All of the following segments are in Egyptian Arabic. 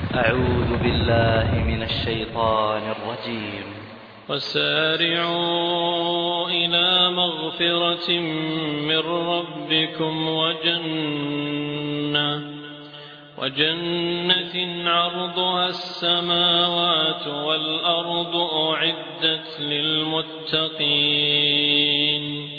أعوذ بالله من الشيطان الرجيم وسارعوا إلى مغفرة من ربكم وجنة وجنة عرضها السماوات والأرض أعدت للمتقين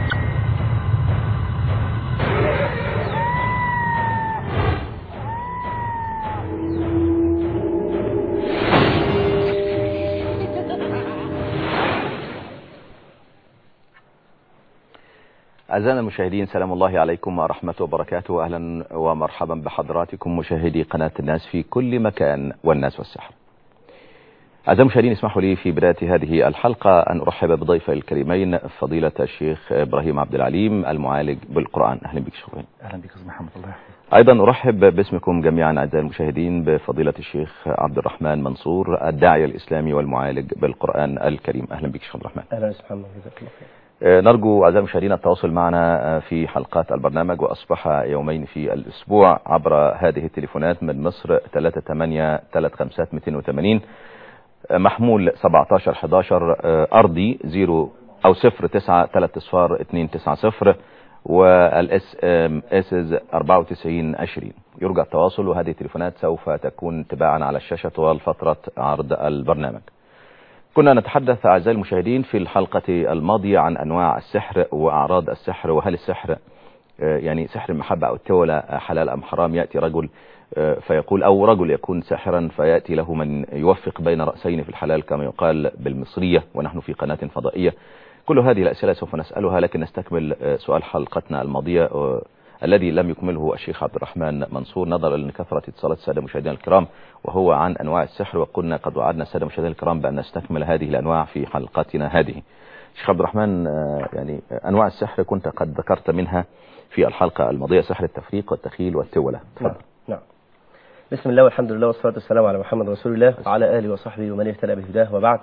أعزائنا المشاهدين سلام الله عليكم ورحمة وبركاته أهلا ومرحبا بحضراتكم مشاهدي قناة الناس في كل مكان والناس والسحر أعزائي المشاهدين اسمحوا لي في بداية هذه الحلقة أن أرحب بضيفي الكريمين فضيلة الشيخ إبراهيم عبد العليم المعالج بالقرآن أهلا بك شكرا أهلا بك أستاذ محمد الله يحفظك أيضا أرحب باسمكم جميعا أعزائي المشاهدين بفضيلة الشيخ عبد الرحمن منصور الداعية الإسلامي والمعالج بالقرآن الكريم أهلا بك شيخ عبد الرحمن أهلا سبحان الله جزاك الله خير نرجو أعزائي المشاهدين التواصل معنا في حلقات البرنامج وأصبح يومين في الأسبوع عبر هذه التليفونات من مصر 38 محمول 1711 أرضي 0 أو 0 9 3 اصفار 290 والاس ام اس 94 20 يرجى التواصل وهذه التليفونات سوف تكون تباعا على الشاشة طوال فترة عرض البرنامج كنا نتحدث أعزائي المشاهدين في الحلقة الماضية عن أنواع السحر وأعراض السحر وهل السحر يعني سحر المحبة أو التولى حلال أم حرام يأتي رجل فيقول أو رجل يكون ساحرا فيأتي له من يوفق بين رأسين في الحلال كما يقال بالمصرية ونحن في قناة فضائية كل هذه الأسئلة سوف نسألها لكن نستكمل سؤال حلقتنا الماضية الذي لم يكمله الشيخ عبد الرحمن منصور نظرا لكثرة اتصالات السادة المشاهدين الكرام وهو عن أنواع السحر وقلنا قد وعدنا السادة المشاهدين الكرام بأن نستكمل هذه الأنواع في حلقتنا هذه شيخ عبد الرحمن يعني أنواع السحر كنت قد ذكرت منها في الحلقة الماضية سحر التفريق والتخيل والتولة نعم. نعم بسم الله والحمد لله والصلاة والسلام على محمد رسول الله وعلى آله وصحبه ومن اهتدى بهداه وبعد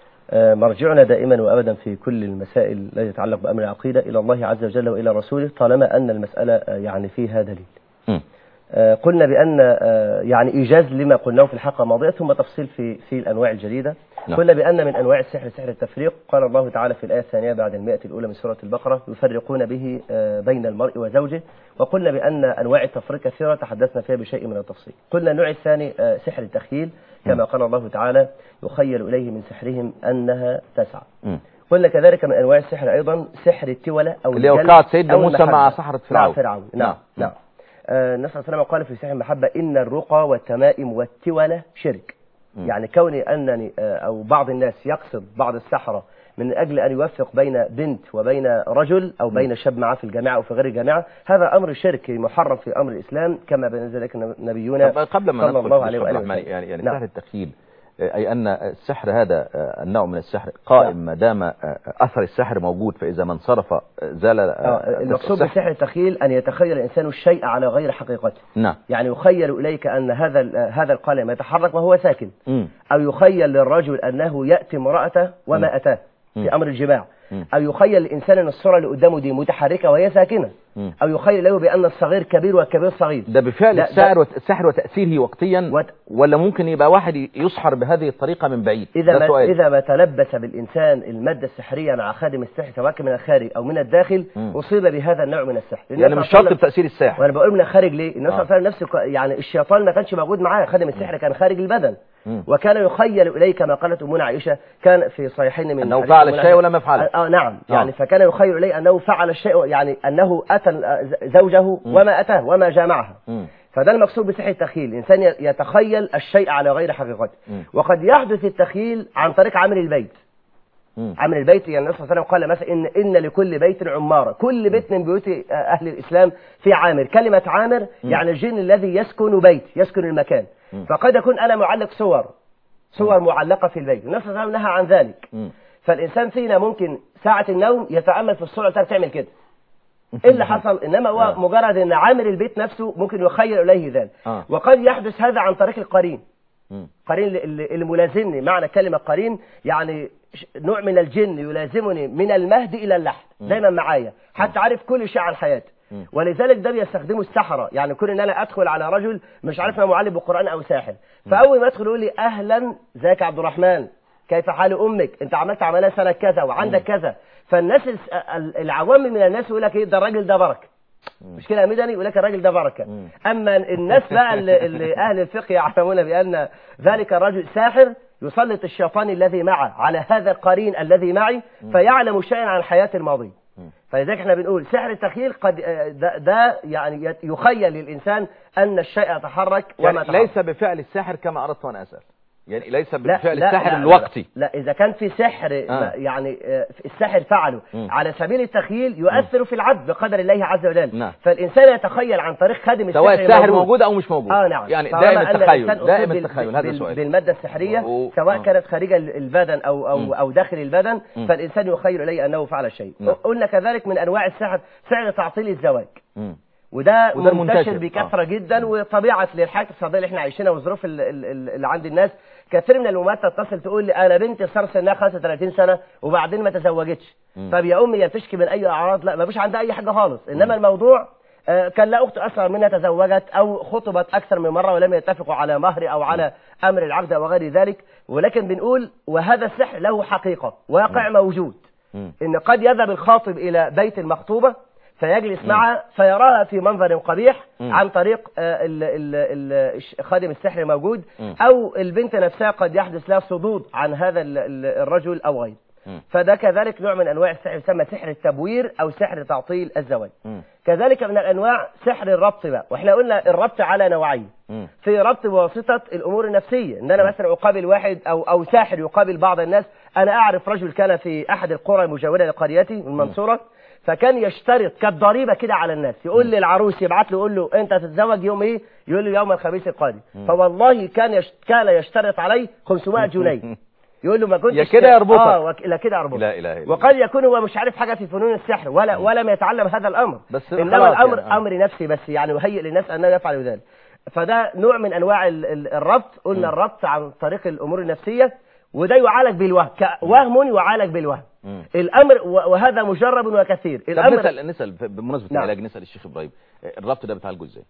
مرجعنا دائما وأبدا في كل المسائل التي تتعلق بأمر العقيدة إلى الله عز وجل وإلى رسوله طالما أن المسألة يعني فيها دليل م. قلنا بأن يعني إيجاز لما قلناه في الحلقة الماضية ثم تفصيل في في الأنواع الجديدة نعم. قلنا بأن من أنواع السحر سحر التفريق قال الله تعالى في الآية الثانية بعد المئة الأولى من سورة البقرة يفرقون به بين المرء وزوجه وقلنا بأن أنواع التفريق كثيرة تحدثنا فيها بشيء من التفصيل قلنا النوع الثاني سحر التخيل كما قال الله تعالى يخيل إليه من سحرهم أنها تسعى م. قلنا كذلك من أنواع السحر أيضا سحر التولة أو اللي الجلب وقعت سيدنا أو موسى المحبة. مع سحرة فرعون. مع فرعون نعم نعم. نعم آه، النبي صلى الله عليه وسلم قال في سحر المحبة إن الرقى والتمائم والتولة شرك يعني كوني أنني آه، أو بعض الناس يقصد بعض السحرة من أجل أن يوفق بين بنت وبين رجل أو بين شاب معه في الجامعة أو في غير الجامعة هذا أمر شركي محرم في أمر الإسلام كما بين ذلك نبينا طب قبل ما صلى ندخل الله في عليه الشيخ عبد وآله الرحمن وسلم. يعني يعني نعم. سحر التخيل أي أن السحر هذا النوع من السحر قائم نعم. ما دام أثر السحر موجود فإذا من صرف زال آه، المقصود السحر. بسحر التخيل أن يتخيل الإنسان الشيء على غير حقيقته نعم يعني يخيل إليك أن هذا ال- هذا القلم يتحرك وهو ساكن مم. أو يخيل للرجل أنه يأتي امرأته وما أتاه في أمر الجماع مم. أو يخيل الإنسان أن الصورة اللي قدامه دي متحركة وهي ساكنة مم. أو يخيل له بأن الصغير كبير والكبير صغير ده بفعل ده- السحر ده- وت- السحر وتأثيره وقتيا وت- ولا ممكن يبقى واحد يسحر بهذه الطريقة من بعيد إذا ده ما, سؤال إذا ما تلبس بالإنسان المادة السحرية مع خادم السحر سواء كان من الخارج أو من الداخل مم. أصيب بهذا النوع من السحر لأن يعني النبي مش صلى الله شرط عليه وسلم- بتأثير الساحر وانا بقول من الخارج ليه النبي صلى آه. الله عليه وسلم نفسه ك- يعني الشيطان ما كانش موجود معاه خادم السحر كان خارج البدن مم. وكان يخيل اليه كما قالت امنا عائشه كان في صحيحين من أنه حديث فعل أمنا الشيء عائشة. ولم يفعله. اه آه، نعم آه. يعني فكان يخيل اليه انه فعل الشيء يعني انه اتى ال- زوجه وما اتاه وما جامعها مم. فده المقصود بسحر التخيل الانسان ي- يتخيل الشيء على غير حقيقته مم. وقد يحدث التخيل عن طريق عامل البيت مم. عامل البيت يعني النبي صلى الله عليه وسلم قال مثلا إن, إن لكل بيت عمارة كل بيت من بيوت آه، أهل الإسلام في عامر كلمة عامر يعني الجن الذي يسكن بيت يسكن المكان فقد يكون أنا معلق صور صور معلقة في البيت النبي صلى الله عليه وسلم نهى عن ذلك مم. فالإنسان فينا ممكن ساعة النوم يتأمل في الصورة بتاعته تعمل كده ايه اللي حصل انما هو آه. مجرد ان عامل البيت نفسه ممكن يخيل اليه ذلك آه. وقد يحدث هذا عن طريق القرين مم. قرين اللي- اللي اللي ملازمني معنى كلمة قرين يعني ش- نوع من الجن يلازمني من المهد إلى اللحد دايما معايا حتى عارف كل شيء عن حياتي مم. ولذلك ده بيستخدمه السحرة يعني كون ان انا ادخل على رجل مش عارف انا معلم بالقرآن او ساحر فاول ما ادخل يقول لي اهلا ازيك يا عبد الرحمن كيف حال امك انت عملت عمليه سنه كذا وعندك كذا فالناس الس- ال- العوام من الناس يقول لك ايه ده الراجل ده بركه مش كده يا مدني يقول لك الراجل ده بركه مم. اما الناس بقى اللي, اللي اهل الفقه يعلمون بان ذلك الرجل ساحر يسلط الشيطان الذي معه على هذا القرين الذي معي فيعلم شيئا عن الحياه الماضيه مم. فلذلك احنا بنقول سحر التخيل قد آه، ده, ده يعني يت- يخيل للانسان ان الشيء يتحرك وما يعني تحرك. ليس بفعل الساحر كما اردت وانا اسال يعني ليس لا بفعل لا الساحر لا الوقتي لا, لا اذا كان في سحر آه. يعني آه، الساحر فعله مم. على سبيل التخيل يؤثر في العبد بقدر الله عز وجل نعم. فالانسان يتخيل عن طريق خادم سواء السحر الساحر موجود او مش موجود اه نعم يعني طالما دائم أن التخيل الإنسان دائم أصيب بال- التخيل هذا بال- سؤال بالماده السحريه و- سواء آه. كانت خارج ال- البدن او او مم. او داخل البدن مم. فالانسان يخيل اليه انه فعل شيء نعم. قلنا كذلك من انواع السحر سحر تعطيل الزواج مم. وده, وده منتشر المنتشر. بكثره آه. جدا وطبيعه للحياه الاقتصاديه اللي احنا عايشينها والظروف ال- ال- ال- اللي عند الناس كثير من الامهات تتصل تقول لي انا بنتي صار سنها 35 سنه وبعدين ما تزوجتش مم. طب يا امي هي بتشكي من اي اعراض لا ما فيش عندها اي حاجه خالص انما الموضوع آه، كان لا اخت اصغر منها تزوجت او خطبت اكثر من مره ولم يتفقوا على مهر او على امر العقد وغير ذلك ولكن بنقول وهذا السحر له حقيقه واقع موجود مم. ان قد يذهب الخاطب الى بيت المخطوبه فيجلس معها فيراها في منظر قبيح مم. عن طريق آه، ال- ال- ال- الش- خادم السحر موجود مم. او البنت نفسها قد يحدث لها صدود عن هذا ال- ال- الرجل او غيره مم. فده كذلك نوع من انواع السحر يسمى سحر التبوير او سحر تعطيل الزواج مم. كذلك من الانواع سحر الربط بقى واحنا قلنا الربط على نوعين مم. في ربط بواسطة الأمور النفسية إن أنا مثلا أقابل واحد أو أو ساحر يقابل بعض الناس أنا أعرف رجل كان في أحد القرى المجاورة لقريتي من المنصورة فكان يشترط كالضريبة كده على الناس يقول للعروس يبعت له يقول له أنت تتزوج يوم إيه؟ يقول له يوم الخميس القادم فوالله كان يش... كان يشترط عليه 500 جنيه يقول له ما كنتش يا كده يربطك. اه وك... لا كده يربطك لا إله إلا الله. وقد يكون هو مش عارف حاجة في فنون السحر ولا ولم يتعلم هذا الأمر بس إنما خلاص الأمر يعني، آه. أمر نفسي بس يعني يهيئ للناس أنه يفعل ذلك فده نوع من انواع ال- ال- الربط قلنا الربط عن طريق الامور النفسيه وده يعالج بالوهم ك- وهم يعالج بالوهم مم. الامر و- وهذا مجرب وكثير طب الامر نسال نسال بمناسبه نعم. العلاج نسال الشيخ ابراهيم الربط ده بتعالجه ازاي؟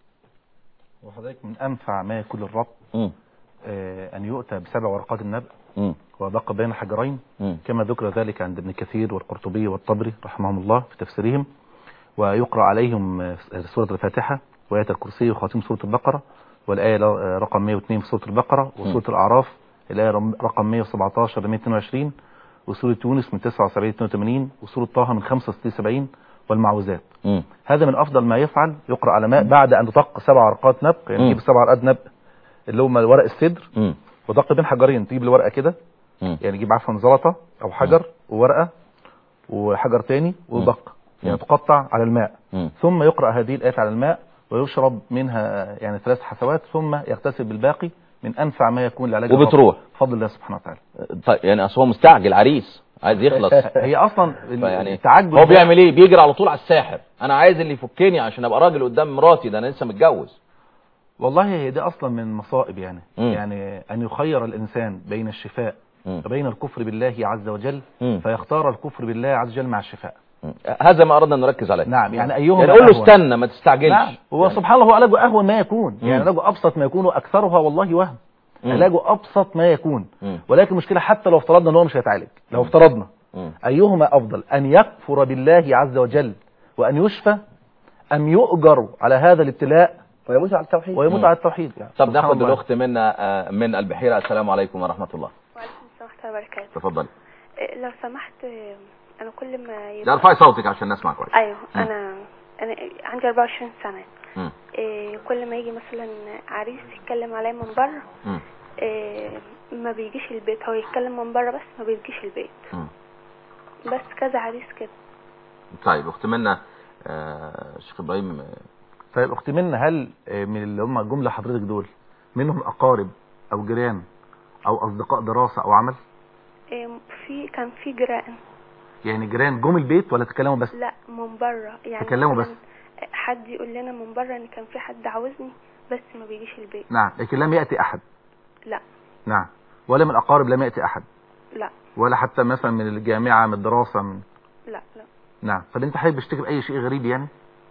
وحضرتك من أنفع ما يكون الربط مم. آه، أن يؤتى بسبع ورقات النبأ مم. وبقى بين حجرين مم. كما ذكر ذلك عند ابن كثير والقرطبي والطبري رحمهم الله في تفسيرهم ويقرأ عليهم آه، سورة الفاتحة وآية الكرسي وخاتم سورة البقرة والآية ل- آه، رقم 102 في سورة البقرة وسورة الأعراف الآية رم- رقم 117 ل 122 وسورة يونس من 79 ل 82 وسورة طه من 65 ل 70 والمعوذات مم. هذا من افضل ما يفعل يقرا على ماء بعد ان تطق سبع ورقات نبق يعني مم. تجيب سبع ورقات نبق اللي هم ورق السدر مم. وتق بين حجرين تجيب الورقه كده مم. يعني تجيب عفوا زلطه او حجر وورقه وحجر تاني وبق يعني مم. تقطع على الماء مم. ثم يقرا هذه الايات على الماء ويشرب منها يعني ثلاث حسوات ثم يغتسل بالباقي من انفع ما يكون لعلاج وبتروح. الربط. بفضل الله سبحانه وتعالى طيب يعني اصل هو مستعجل عريس عايز يخلص هي اصلا فيعني التعجل هو ده- بيعمل ايه بيجري على طول على الساحر انا عايز اللي يفكني عشان ابقى راجل قدام مراتي ده انا لسه متجوز والله هي دي اصلا من مصائب يعني مم. يعني ان يخير الانسان بين الشفاء مم. وبين الكفر بالله عز وجل مم. فيختار الكفر بالله عز وجل مع الشفاء مم. هذا ما اردنا نركز عليه نعم يعني ايهما يعني قول له أهون؟ استنى ما تستعجلش نعم هو يعني. سبحان الله هو علاجه اهون ما يكون يعني مم. علاجه ابسط ما يكون واكثرها والله وهم مم. علاجه ابسط ما يكون مم. ولكن المشكله حتى لو افترضنا ان هو مش هيتعالج لو افترضنا مم. ايهما افضل ان يكفر بالله عز وجل وان يشفى ام يؤجر على هذا الابتلاء ويموت على التوحيد ويموت مم. على التوحيد يعني طب سبحان ناخد الله. الاخت منا آه، من البحيره السلام عليكم ورحمه الله وعليكم السلام ورحمة الله وبركاته تفضلي إيه، لو سمحت إيه، أنا كل ما ده يبقى ارفعي صوتك عشان نسمع كويس أيوه مم. أنا أنا عندي 24 سنة مم. إيه، كل ما يجي مثلا عريس يتكلم عليا من بره مم. إيه، ما بيجيش البيت هو يتكلم من بره بس ما بيجيش البيت مم. بس كذا عريس كده طيب اخت منا آه، شيخ ابراهيم آه، طيب اختي منى هل آه، من اللي هم جمله حضرتك دول منهم اقارب او جيران او اصدقاء دراسه او عمل إيه، في كان في جيران يعني جيران جم البيت ولا تكلموا بس لا من بره يعني تكلموا مثلاً بس. حد يقول لنا من بره ان كان في حد عاوزني بس ما بيجيش البيت نعم لكن لم ياتي احد لا نعم ولا من الاقارب لم ياتي احد لا ولا حتى مثلا من الجامعه من الدراسه من لا لا نعم طب انت حابب تشتكي باي شيء غريب يعني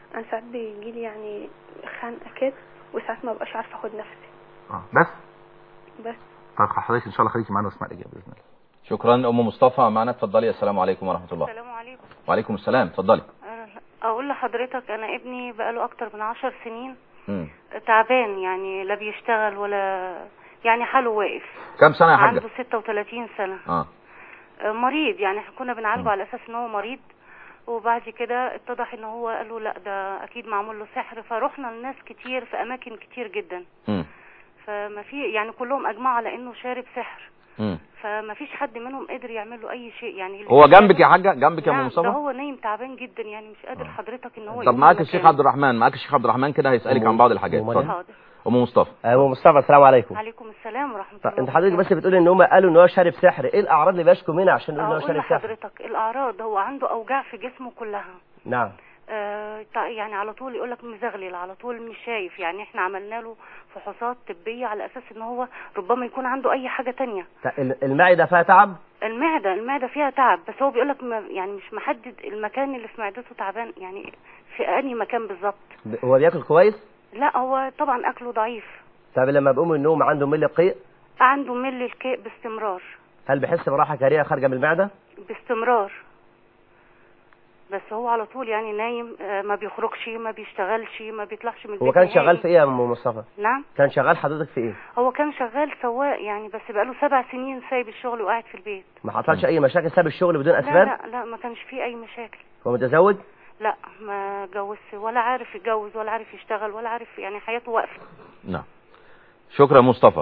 انا ساعات بيجيلي يعني خنقه كده وساعات ما بقاش عارفه اخد نفسي اه بس بس طب حضرتك ان شاء الله خليكي معانا واسمع الاجابه باذن الله شكرا ام مصطفى معنا اتفضلي السلام عليكم ورحمه الله السلام عليكم وعليكم السلام اتفضلي أنا- اقول لحضرتك انا ابني بقاله اكتر من عشر سنين مم. تعبان يعني لا بيشتغل ولا يعني حاله واقف كم سنه يا حاجه عنده 36 سنة اه آه، مريض يعني احنا كنا م. بنعالجه على اساس ان هو مريض وبعد كده اتضح ان هو قالوا لا ده اكيد معمول له سحر فروحنا لناس كتير في اماكن كتير جدا مم. فما في يعني كلهم اجمعوا على انه شارب سحر مم. فما فيش حد منهم قدر يعمل له اي شيء يعني اللي هو شافه- جنبك يا حاجه جنبك يا ام نعم، مصطفى ده هو نايم تعبان جدا يعني مش قادر حضرتك ان هو طب يقوم معاك من الشيخ مكانه. عبد الرحمن معاك الشيخ عبد الرحمن كده هيسالك عن بعض الحاجات أم اتفضل حاضر ام مصطفى ابو مصطفى السلام عليكم عليكم السلام ورحمه طب الله انت حضرتك بس بتقول ان هم قالوا ان هو شارب سحر ايه الاعراض اللي بيشكوا منها عشان نقول ان هو اقول شارب سحر لحضرتك الاعراض هو عنده اوجاع في جسمه كلها نعم آه تع- يعني على طول يقول لك مزغلل على طول مش شايف يعني احنا عملنا له فحوصات طبيه على اساس ان هو ربما يكون عنده اي حاجه تانية طب ال- المعده فيها تعب المعده المعده فيها تعب بس هو بيقول لك يعني مش محدد المكان اللي في معدته تعبان يعني في انهي مكان بالظبط ب- هو بياكل كويس لا هو طبعا اكله ضعيف طب لما بيقوم من النوم عنده مل قيء عنده مل الكيء باستمرار هل بيحس براحه كريهه خارجه من المعده باستمرار بس هو على طول يعني نايم آه، ما بيخرجش ما بيشتغلش ما بيطلعش من البيت هو كان نهائي. شغال في ايه يا ام مصطفى نعم كان شغال حضرتك في ايه هو كان شغال سواق يعني بس بقاله سبع سنين سايب الشغل وقاعد في البيت ما حصلش اي مشاكل ساب الشغل بدون لا اسباب لا لا ما كانش فيه اي مشاكل هو متزوج لا ما جوزش ولا عارف يتجوز ولا عارف يشتغل ولا عارف يعني حياته واقفه نعم شكرا مصطفى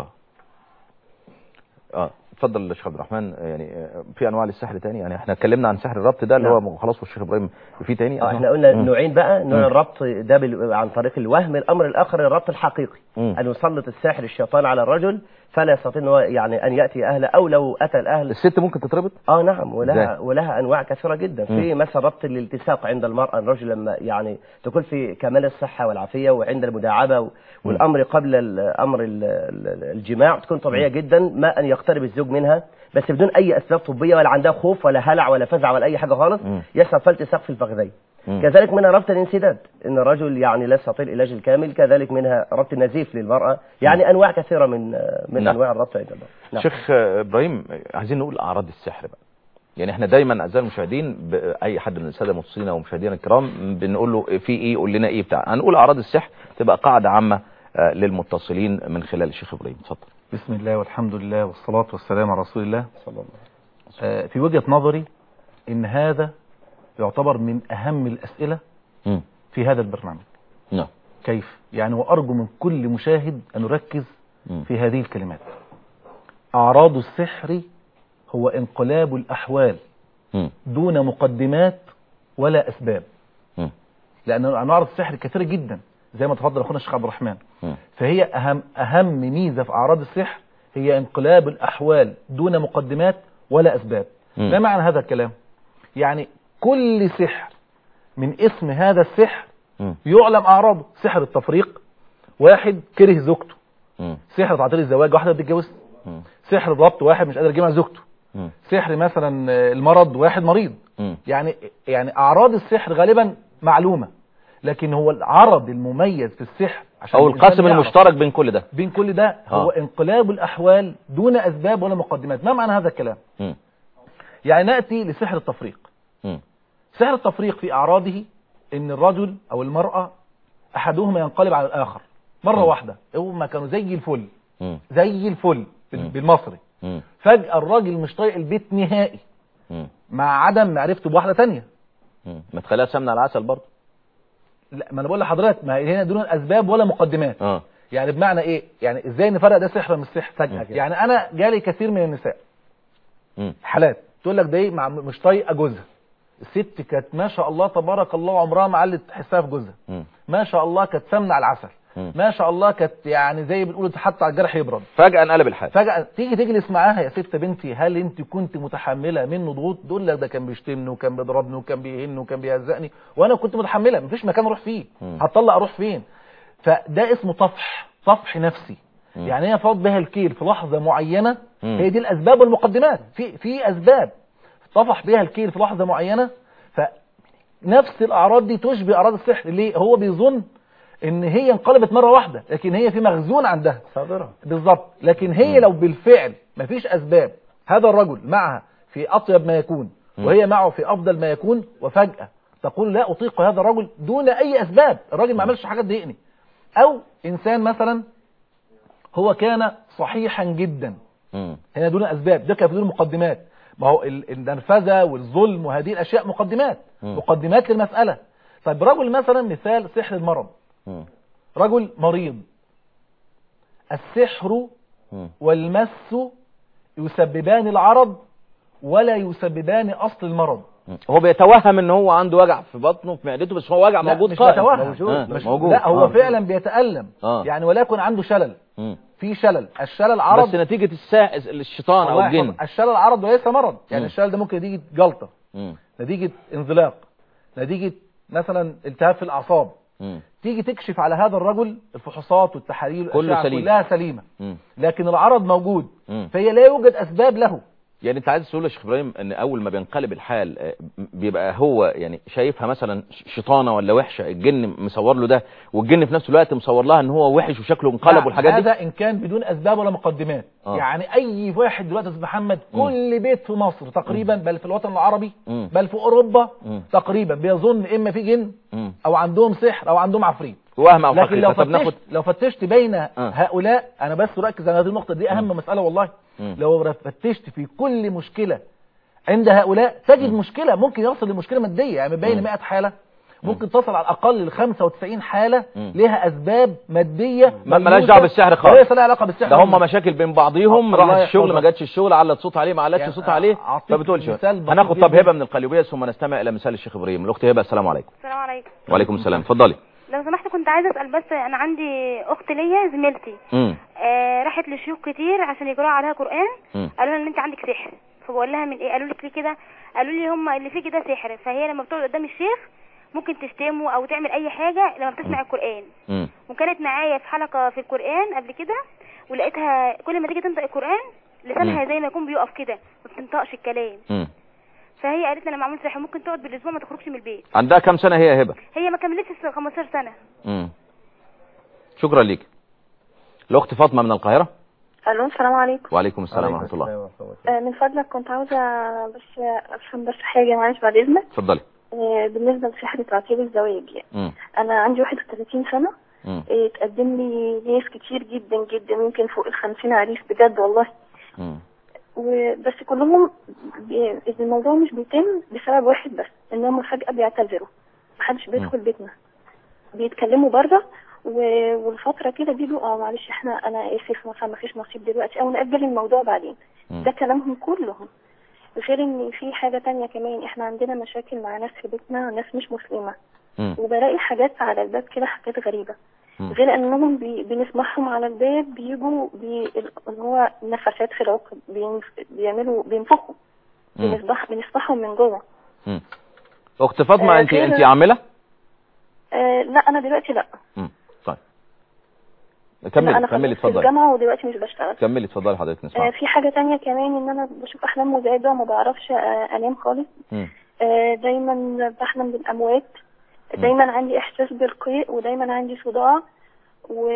اه اتفضل يا شيخ عبد الرحمن يعني آه، في انواع للسحر تاني يعني احنا اتكلمنا عن سحر الربط ده اللي نعم. هو خلاص والشيخ ابراهيم في تاني اه احنا قلنا مم. نوعين بقى نوع مم. الربط ده بال... عن طريق الوهم الامر الاخر الربط الحقيقي مم. ان يسلط الساحر الشيطان على الرجل فلا يستطيع ان هو يعني ان ياتي اهله او لو اتى الاهل الست ممكن تتربط اه نعم ولها إزاي؟ ولها انواع كثيره جدا في مثلا ربط الالتصاق عند المراه الرجل لما يعني تكون في كمال الصحه والعافيه وعند المداعبه و- والامر قبل الامر ال- ال- الجماع تكون طبيعيه جدا ما ان يقترب الزوج منها بس بدون اي اسباب طبيه ولا عندها خوف ولا هلع ولا فزع ولا اي حاجه خالص مم. يحصل فالتصاق في الفخذين مم. كذلك منها ربط الانسداد ان الرجل يعني لا يستطيع العلاج الكامل كذلك منها ربط النزيف للمراه يعني انواع كثيره من من نعم. انواع الربط عند الله نعم. شيخ آه، ابراهيم آه، عايزين نقول اعراض السحر بقى يعني احنا دايما اعزائي المشاهدين ب- اي حد من الساده المتصلين او مشاهدينا الكرام بنقول له في ايه قول لنا ايه بتاع هنقول اعراض السحر تبقى قاعده عامه آه، للمتصلين من خلال الشيخ ابراهيم اتفضل بسم الله والحمد لله والصلاة والسلام على رسول الله صلى الله آه، في وجهة نظري ان هذا يعتبر من اهم الاسئلة مم. في هذا البرنامج نعم كيف يعني وارجو من كل مشاهد ان يركز مم. في هذه الكلمات اعراض السحر هو انقلاب الاحوال مم. دون مقدمات ولا اسباب مم. لان انواع السحر كثيره جدا زي ما تفضل اخونا الشيخ عبد الرحمن مم. فهي اهم اهم ميزه في اعراض السحر هي انقلاب الاحوال دون مقدمات ولا اسباب مم. ما معنى هذا الكلام يعني كل سحر من اسم هذا السحر مم. يعلم اعراضه سحر التفريق واحد كره زوجته مم. سحر تعطيل الزواج واحده بتتجوز مم. سحر الربط واحد مش قادر يجمع زوجته مم. سحر مثلا آه، المرض واحد مريض مم. يعني يعني اعراض السحر غالبا معلومه لكن هو العرض المميز في السحر عشان او الإنسان القاسم يعرف المشترك بين كل ده بين كل ده هو آه. انقلاب الاحوال دون اسباب ولا مقدمات ما معنى هذا الكلام مم. يعني ناتي لسحر التفريق مم. سحر التفريق في اعراضه ان الرجل او المراه احدهما ينقلب على الاخر مره مم. واحده هما كانوا زي الفل مم. زي الفل بال- مم. بالمصري مم. فجاه الراجل مش طايق البيت نهائي مم. مع عدم معرفته بواحده تانية مم. ما تخليها سمنه على العسل برضه لا ما انا بقول لحضرتك ما هي هنا دون اسباب ولا مقدمات اه يعني بمعنى ايه يعني ازاي نفرق ده سحر من السحر فجأة كده. يعني انا جالي كثير من النساء مم. حالات تقول لك ده ايه مع مش طايقه جوزها الست كانت ما شاء الله تبارك الله عمرها ما علت تحسها في جوزها مم. ما شاء الله كانت سمنه على العسل مم. ما شاء الله كانت يعني زي بنقول حتى على الجرح يبرد فجاه انقلب الحال فجأة تيجي تجلس معاها يا ست بنتي هل انت كنت متحملة منه ضغوط تقول لك ده كان بيشتمني وكان بيضربني وكان بيهني وكان بيهزقني وانا كنت متحملة مفيش مكان اروح فيه مم. هتطلع اروح فين فده اسمه طفح طفح نفسي مم. يعني هي فاض بها الكيل في لحظة معينة مم. هي دي الاسباب والمقدمات في في اسباب طفح بها الكيل في لحظة معينة ف نفس الاعراض دي تشبه اعراض السحر ليه هو بيظن ان هي انقلبت مره واحده لكن هي في مخزون عندها صابرة بالظبط لكن هي لو بالفعل مفيش اسباب هذا الرجل معها في اطيب ما يكون وهي معه في افضل ما يكون وفجاه تقول لا اطيق هذا الرجل دون اي اسباب الراجل ما عملش حاجه تضايقني او انسان مثلا هو كان صحيحا جدا مم. هنا دون اسباب ده كان بدون مقدمات ما هو ال- النرفزه والظلم وهذه الاشياء مقدمات مم. مقدمات للمساله طيب رجل مثلا مثال سحر المرض مم. رجل مريض السحر مم. والمس يسببان العرض ولا يسببان اصل المرض مم. هو بيتوهم ان هو عنده وجع في بطنه في معدته بس هو وجع لا، موجود مش قائم بيتوهم. موجود آه، مش مش موجود لا هو آه. فعلا بيتالم آه. يعني ولكن عنده شلل مم. في شلل الشلل عرض بس نتيجة السا... الشيطان او الله الجن يحفظك. الشلل عرض وليس مرض يعني مم. الشلل ده ممكن نتيجه جلطه مم. نتيجه انزلاق نتيجه مثلا التهاب في الاعصاب مم. تيجي تكشف على هذا الرجل الفحوصات والتحاليل كله والأشعة سليم. كلها سليمه مم. لكن العرض موجود مم. فهي لا يوجد اسباب له يعني انت عايز تقول يا شيخ ابراهيم ان اول ما بينقلب الحال آه، بيبقى هو يعني شايفها مثلا شيطانه ولا وحشه الجن مصور له ده والجن في نفس الوقت مصور لها ان هو وحش وشكله انقلب لا، والحاجات دي هذا ان كان بدون اسباب ولا مقدمات آه. يعني اي واحد دلوقتي يا استاذ محمد كل بيت في مصر تقريبا بل في الوطن العربي مم. بل في اوروبا مم. تقريبا بيظن اما في جن مم. او عندهم سحر او عندهم عفريت وهم او لكن لو حقيقه طب ناخد فتشت لو فتشت بين هؤلاء انا بس ركز على هذه النقطه دي اهم مساله والله مم. لو فتشت في كل مشكله عند هؤلاء تجد مشكله ممكن يصل لمشكله ماديه يعني بين 100 حاله ممكن تصل على الاقل ل 95 حاله مم. لها اسباب ماديه ما- ملهاش ملموسة دعوه بالسحر خالص وليس لها علاقه بالسحر ده هم مشاكل بين بعضيهم الله راح الشغل ما يحفظك. جاتش الشغل علت صوت عليه ما علتش يعني صوت عليه أعطيك ما بتقولش مثال بسيط هناخد طب جداً. هبه من القليوبيه ثم نستمع الى مثال الشيخ ابراهيم الاخت هبه السلام عليكم السلام عليكم وعليكم السلام اتفضلي لو سمحت كنت عايزه اسال بس انا عندي اخت ليا زميلتي امم آه راحت لشيوخ كتير عشان يقراوا عليها قران مم. قالوا لها ان انت عندك سحر فبقول لها من ايه قالوا لك ليه كده قالوا لي هم اللي فيكي ده سحر فهي لما بتقعد قدام الشيخ ممكن تشتمه او تعمل اي حاجه لما بتسمع القران امم وكانت معايا في حلقه في القران قبل كده ولقيتها كل ما تيجي تنطق القران لسانها مم. زي ما يكون بيقف كده ما بتنطقش الكلام امم فهي قالت لي انا معمول سحر ممكن تقعد بالاسبوع ما تخرجش من البيت عندها كام سنه هي يا هبه هي ما كملتش 15 سنه امم شكرا ليك الاخت فاطمه من القاهره الو السلام عليكم وعليكم السلام ورحمه الله آه، من فضلك كنت عاوزة بس افهم بس حاجة معلش بعد اذنك اتفضلي آه، بالنسبة لسحر تعطيل الزواج يعني امم انا عندي 31 سنة امم آه، اتقدم لي ناس كتير جدا جدا يمكن فوق الخمسين عريس بجد والله امم وبس كلهم بي... الموضوع مش بيتم بسبب واحد بس انهم فجأة بيعتذروا محدش بيدخل بيتنا بيتكلموا بره و... والفترة كده بيجوا اه معلش احنا انا اسف مثلا مفيش نصيب دلوقتي او نأجل الموضوع بعدين مم. ده كلامهم كلهم غير ان في حاجة تانية كمان احنا عندنا مشاكل مع ناس في بيتنا ناس مش مسلمة امم وبلاقي حاجات على الباب كده حاجات غريبة مم. غير انهم بي... بنسمعهم على الباب بيجوا بي... اللي هو نفسات في العقد بينف... بيعملوا بينفخوا مم. بنصبح بنسمعهم من جوه امم اخت فاطمه آه، انت غير- انت عامله آه لا انا دلوقتي لا امم طيب لا كملي انا كملي خلصت اتفضلي الجامعة ودلوقتي مش بشتغل كملي اتفضلي حضرتك آه نسمع في حاجة تانية كمان ان انا بشوف احلام مزعجة وما بعرفش آه انام خالص امم آه دايما بحلم بالاموات مم. دايما عندي احساس بالقيء ودايما عندي صداع و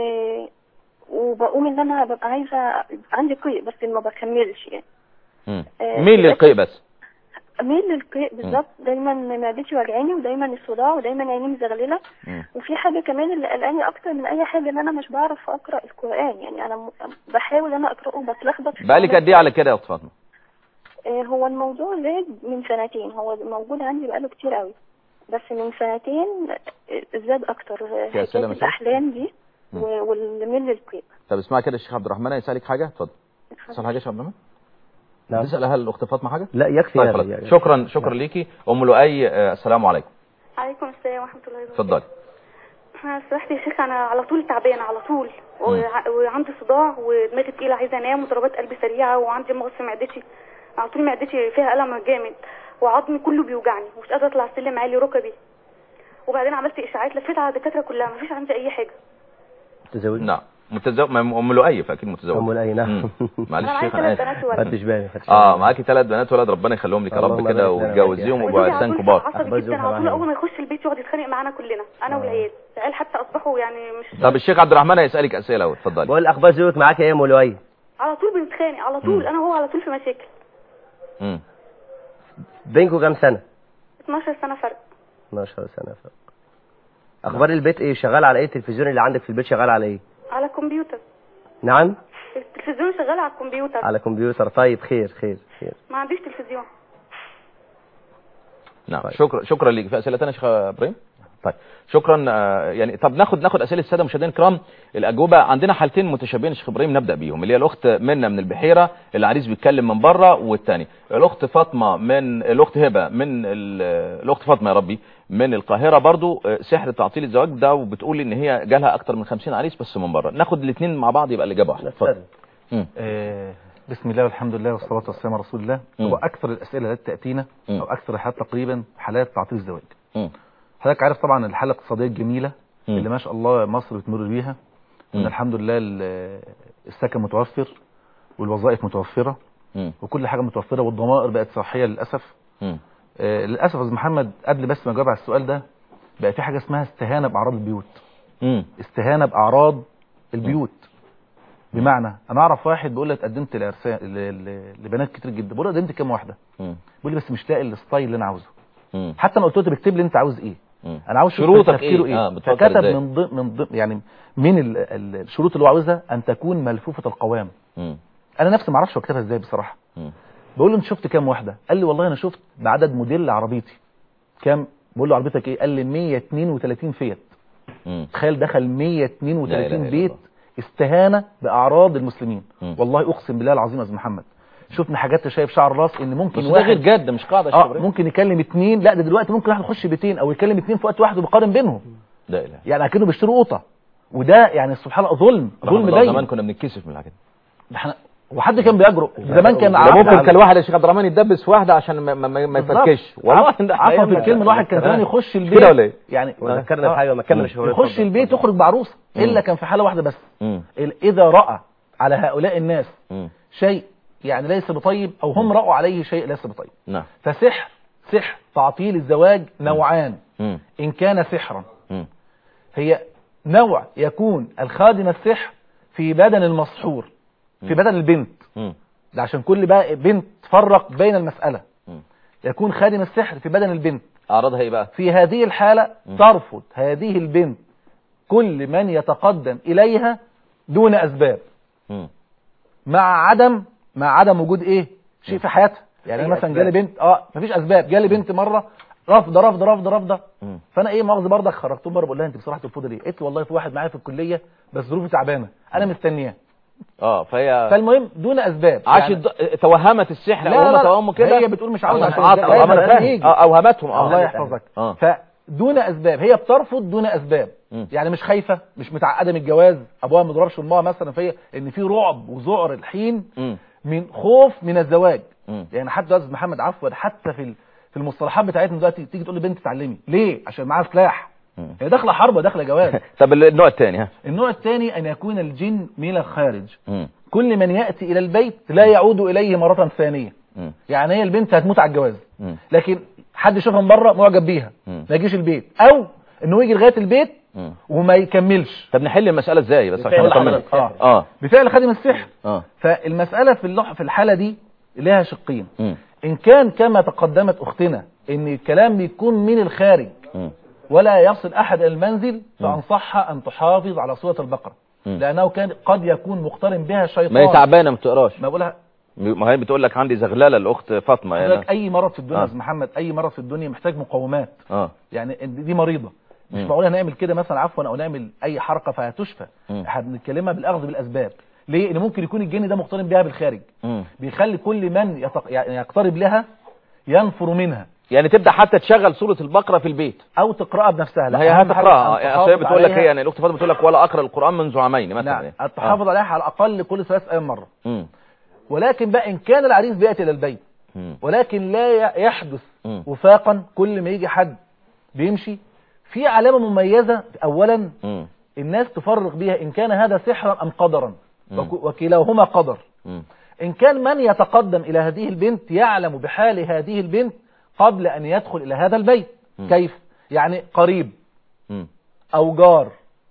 وبقوم ان انا ببقى عايزه عندي قيء بس ما بكملش يعني امم آه، مين للقيء بس اميل للقيء بالظبط دايما معدتي وجعاني ودايما الصداع ودايما عيني مزغلله مم. وفي حاجه كمان اللي قلقاني اكتر من اي حاجه ان انا مش بعرف اقرا القران يعني انا م- بحاول انا اقراه بتلخبط في بقالك قد ايه على كده يا اخت فاطمه آه، هو الموضوع زاد من سنتين هو موجود عندي بقاله كتير قوي بس من سنتين آه، زاد اكتر آه، في أسئلة حكايه مثلا؟ الاحلام دي مم. و- والميل للقيء طب اسمعي كده الشيخ عبد الرحمن هيسالك حاجه اتفضل تسال حاجه يا شيخ عبد الرحمن نعم. تسال هل الاخت فاطمه حاجه لا يكفي طيب هذا خلاص يعني. شكرا شكرا ليكي ام لؤي آه، السلام عليكم عليكم السلام ورحمه الله وبركاته اتفضلي انا سمحت يا شيخ انا على طول تعبانه على طول وع- وعندي صداع ودماغي تقيله عايزه انام وضربات قلبي سريعه وعندي مغص في معدتي على طول معدتي فيها الم جامد وعظمي كله بيوجعني ومش قادره اطلع السلم عالي ركبي وبعدين عملت اشاعات لفيت على الدكاتره كلها مفيش عندي اي حاجه تزوج نعم متزوج ما ام لؤي فاكيد متزوج ام لؤي نعم مم. معلش انا يا شيخ معايا انا ثلاث اسف بنات ولد خدتش بالي خدتش اه بالي. معاكي ثلاث بنات ولد ربنا يخليهم لك يا رب اللهم كده بارك لنا وتجوزيهم وإياك. ويبقوا وزوجي على عرسان طول كبار عصبي أخبار جدا زوجها على طول معايا. اول ما يخش البيت يقعد يتخانق معانا كلنا انا والعيال العيال حتى اصبحوا يعني مش طب الشيخ عبد الرحمن هيسالك اسئله اهو اتفضلي بقول اخبار زوجك معاك ايه يا ام لؤي على طول بنتخانق على طول انا وهو على طول في مشاكل مم. بينكم كام سنه 12 سنه فرق 12 سنه فرق اخبار البيت ايه شغال على ايه التلفزيون اللي عندك في البيت شغال على ايه على الكمبيوتر نعم التلفزيون شغال على الكمبيوتر على كمبيوتر طيب خير خير خير ما عنديش تلفزيون نعم طيب. شكرا شكرا ليك في اسئله ثانيه يا شيخ ابراهيم طيب شكرا آه، يعني طب ناخد ناخد اسئله الساده المشاهدين الكرام الاجوبه عندنا حالتين متشابهين يا شيخ ابراهيم نبدا بيهم اللي هي الاخت منى من البحيره العريس بيتكلم من بره والثاني الاخت فاطمه من الاخت هبه من ال- الاخت فاطمه يا ربي من القاهره برضو آه، سحر تعطيل الزواج ده وبتقول ان هي جالها اكتر من 50 عريس بس من بره ناخد الاثنين مع بعض يبقى الاجابه واحده اتفضل نستاذن. مم. آه، بسم الله والحمد لله والصلاة والسلام على رسول الله مم. هو أكثر الأسئلة التي تأتينا مم. أو أكثر الحالات تقريبا حالات تعطيل الزواج مم. حضرتك عارف طبعا الحالة الاقتصادية الجميلة مم. اللي ما شاء الله مصر بتمر بيها مم. وإن الحمد لله ال- السكن متوفر والوظائف متوفرة مم. وكل حاجة متوفرة والضمائر بقت صحية للأسف مم. آه، للأسف يا أستاذ محمد قبل بس ما أجاوب على السؤال ده بقى في حاجة اسمها استهانة بأعراض البيوت مم. استهانة بأعراض البيوت بمعنى أنا أعرف واحد بيقول لي اتقدمت لأرسال ل- ل- لبنات كتير جدا بقول له قدمت كام واحدة مم. بيقول لي بس مش لاقي الستايل اللي أنا عاوزه مم. حتى انا قلت له طب اكتب لي أنت عاوز إيه مم. أنا عاوز أشوف شروطك تفكيره إيه؟ إيه آه، بتفكر فكتب إزاي؟ من ضمن من ضمن يعني من ال- ال- الشروط اللي هو عاوزها أن تكون ملفوفة القوام مم. أنا نفسي ما أعرفش هو كتبها إزاي بصراحة مم. بقول له أنت شفت كام واحدة قال لي والله أنا شفت بعدد موديل عربيتي كام بقول له عربيتك إيه قال لي 132 فيت مم. تخيل دخل لا 132 إله إلا بيت الله. استهانة بأعراض المسلمين مم. والله أقسم بالله العظيم يا أستاذ محمد شفنا حاجات شايف شعر راس ان ممكن بس ده غير واحد جد مش قاعده يا شيخ اه إبراهيم. ممكن يكلم اتنين لا ده دلوقتي ممكن واحد يخش بيتين او يكلم اتنين في وقت واحد وبيقارن بينهم لا اله يعني اكنه بيشتروا قطه وده يعني سبحان الله ظلم رحمة ظلم الله زمان باين كنا بنتكسف من الحاجات دي. ده احنا وحد كان بيجرؤ زمان كان ده عفوا ممكن عن- كان الواحد يا شيخ عبد الرحمن يتدبس في واحده عشان ما, ما, ما ما بالظبط. يفكش والله عفوا ده عفوا في أيام- الكلمه الواحد كان زمان يخش البيت كده ولا ايه؟ يعني وذكرنا آه، بحاجه ما كمل الشهور يخش البيت يخرج بعروسه الا كان في حاله واحده بس مم. ال- اذا راى على هؤلاء الناس مم. شيء يعني ليس بطيب او هم راوا عليه شيء ليس بطيب نعم فسحر سحر تعطيل الزواج نوعان مم. ان كان سحرا مم. هي نوع يكون الخادم السحر في بدن المسحور في بدن البنت مم. ده عشان كل بقى بنت تفرق بين المسألة مم. يكون خادم السحر في بدن البنت اعراضها ايه بقى في هذه الحالة ترفض هذه البنت كل من يتقدم إليها دون أسباب مم. مع عدم مع عدم وجود إيه شيء في حياتها يعني أي أنا مثلا أسباب. جالي بنت اه مفيش أسباب جالي بنت مرة رافضة رافضة رافضة رافضة مم. فانا ايه مؤاخذه برضك خرجتهم بره بقول لها انت بصراحه ترفضي ليه؟ قلت له والله في واحد معايا في الكليه بس ظروفه تعبانه انا مستنياه اه فهي فالمهم دون اسباب عاشت يعني د- توهمت السحر لا، او لا، هم لا. توهموا كده هي بتقول مش عاوزة آه، عشان آه، الزواج. آه، أنا أنا فاهم. يجي. آه، اوهمتهم اه الله يحفظك اه فدون اسباب هي بترفض دون اسباب مم. يعني مش خايفه مش متعقده من الجواز ابوها ما ضربش امها مثلا فهي ان في رعب وذعر الحين مم. من خوف من الزواج مم. يعني حتى استاذ محمد عفوا حتى في ال- في المصطلحات بتاعتنا دلوقتي تيجي تقول لبنت اتعلمي ليه عشان معاها سلاح مم. هي داخله حرب وداخله جواز طب النوع الثاني ها النوع الثاني ان يكون الجن من الخارج مم. كل من ياتي الى البيت لا يعود اليه مره ثانيه مم. يعني هي البنت هتموت على الجواز مم. لكن حد يشوفها من بره معجب بيها مم. ما يجيش البيت او انه يجي لغايه البيت مم. وما يكملش طب نحل المساله ازاي بس عشان بفعل نطمن حضرتك. اه اه بفعل خادم السحر اه فالمساله في اللح في الحاله دي لها شقين مم. ان كان كما تقدمت اختنا ان الكلام بيكون من الخارج مم. ولا يصل احد الى المنزل فانصحها ان تحافظ على سوره البقره مم. لانه كان قد يكون مقترن بها الشيطان ما هي تعبانه ما بتقراش ما بقولها ما هي بتقول لك عندي زغلله الاخت فاطمه يعني حضرتك اي مرض في الدنيا آه. يا أستاذ محمد اي مرض في الدنيا محتاج مقومات اه يعني دي مريضه مش مم. معقول هنعمل كده مثلا عفوا او نعمل اي حركه فهتشفى مم. احنا بنتكلمها بالاخذ بالاسباب ليه ان ممكن يكون الجن ده مقترن بها بالخارج مم. بيخلي كل من يتق... يعني يقترب لها ينفر منها يعني تبدا حتى تشغل سوره البقره في البيت او تقراها بنفسها ما هي أهم حاجة هتقراها أن يعني أصل هي تحافظ بتقول لك عليها. هي يعني الاخت فاطمه بتقول لك ولا اقرا القران منذ عامين مثلا نعم يعني. تحافظ عليها على الاقل كل ثلاث ايام مره مم. ولكن بقى ان كان العريس بياتي الى البيت مم. ولكن لا ي- يحدث مم. وفاقا كل ما يجي حد بيمشي في علامه مميزه اولا مم. الناس تفرق بها إن كان هذا سحرا أم قدرا مم. وك- وكلاهما قدر مم. إن كان من يتقدم إلى هذه البنت يعلم بحال هذه البنت قبل أن يدخل إلى هذا البيت مم. كيف؟ يعني قريب مم. أو جار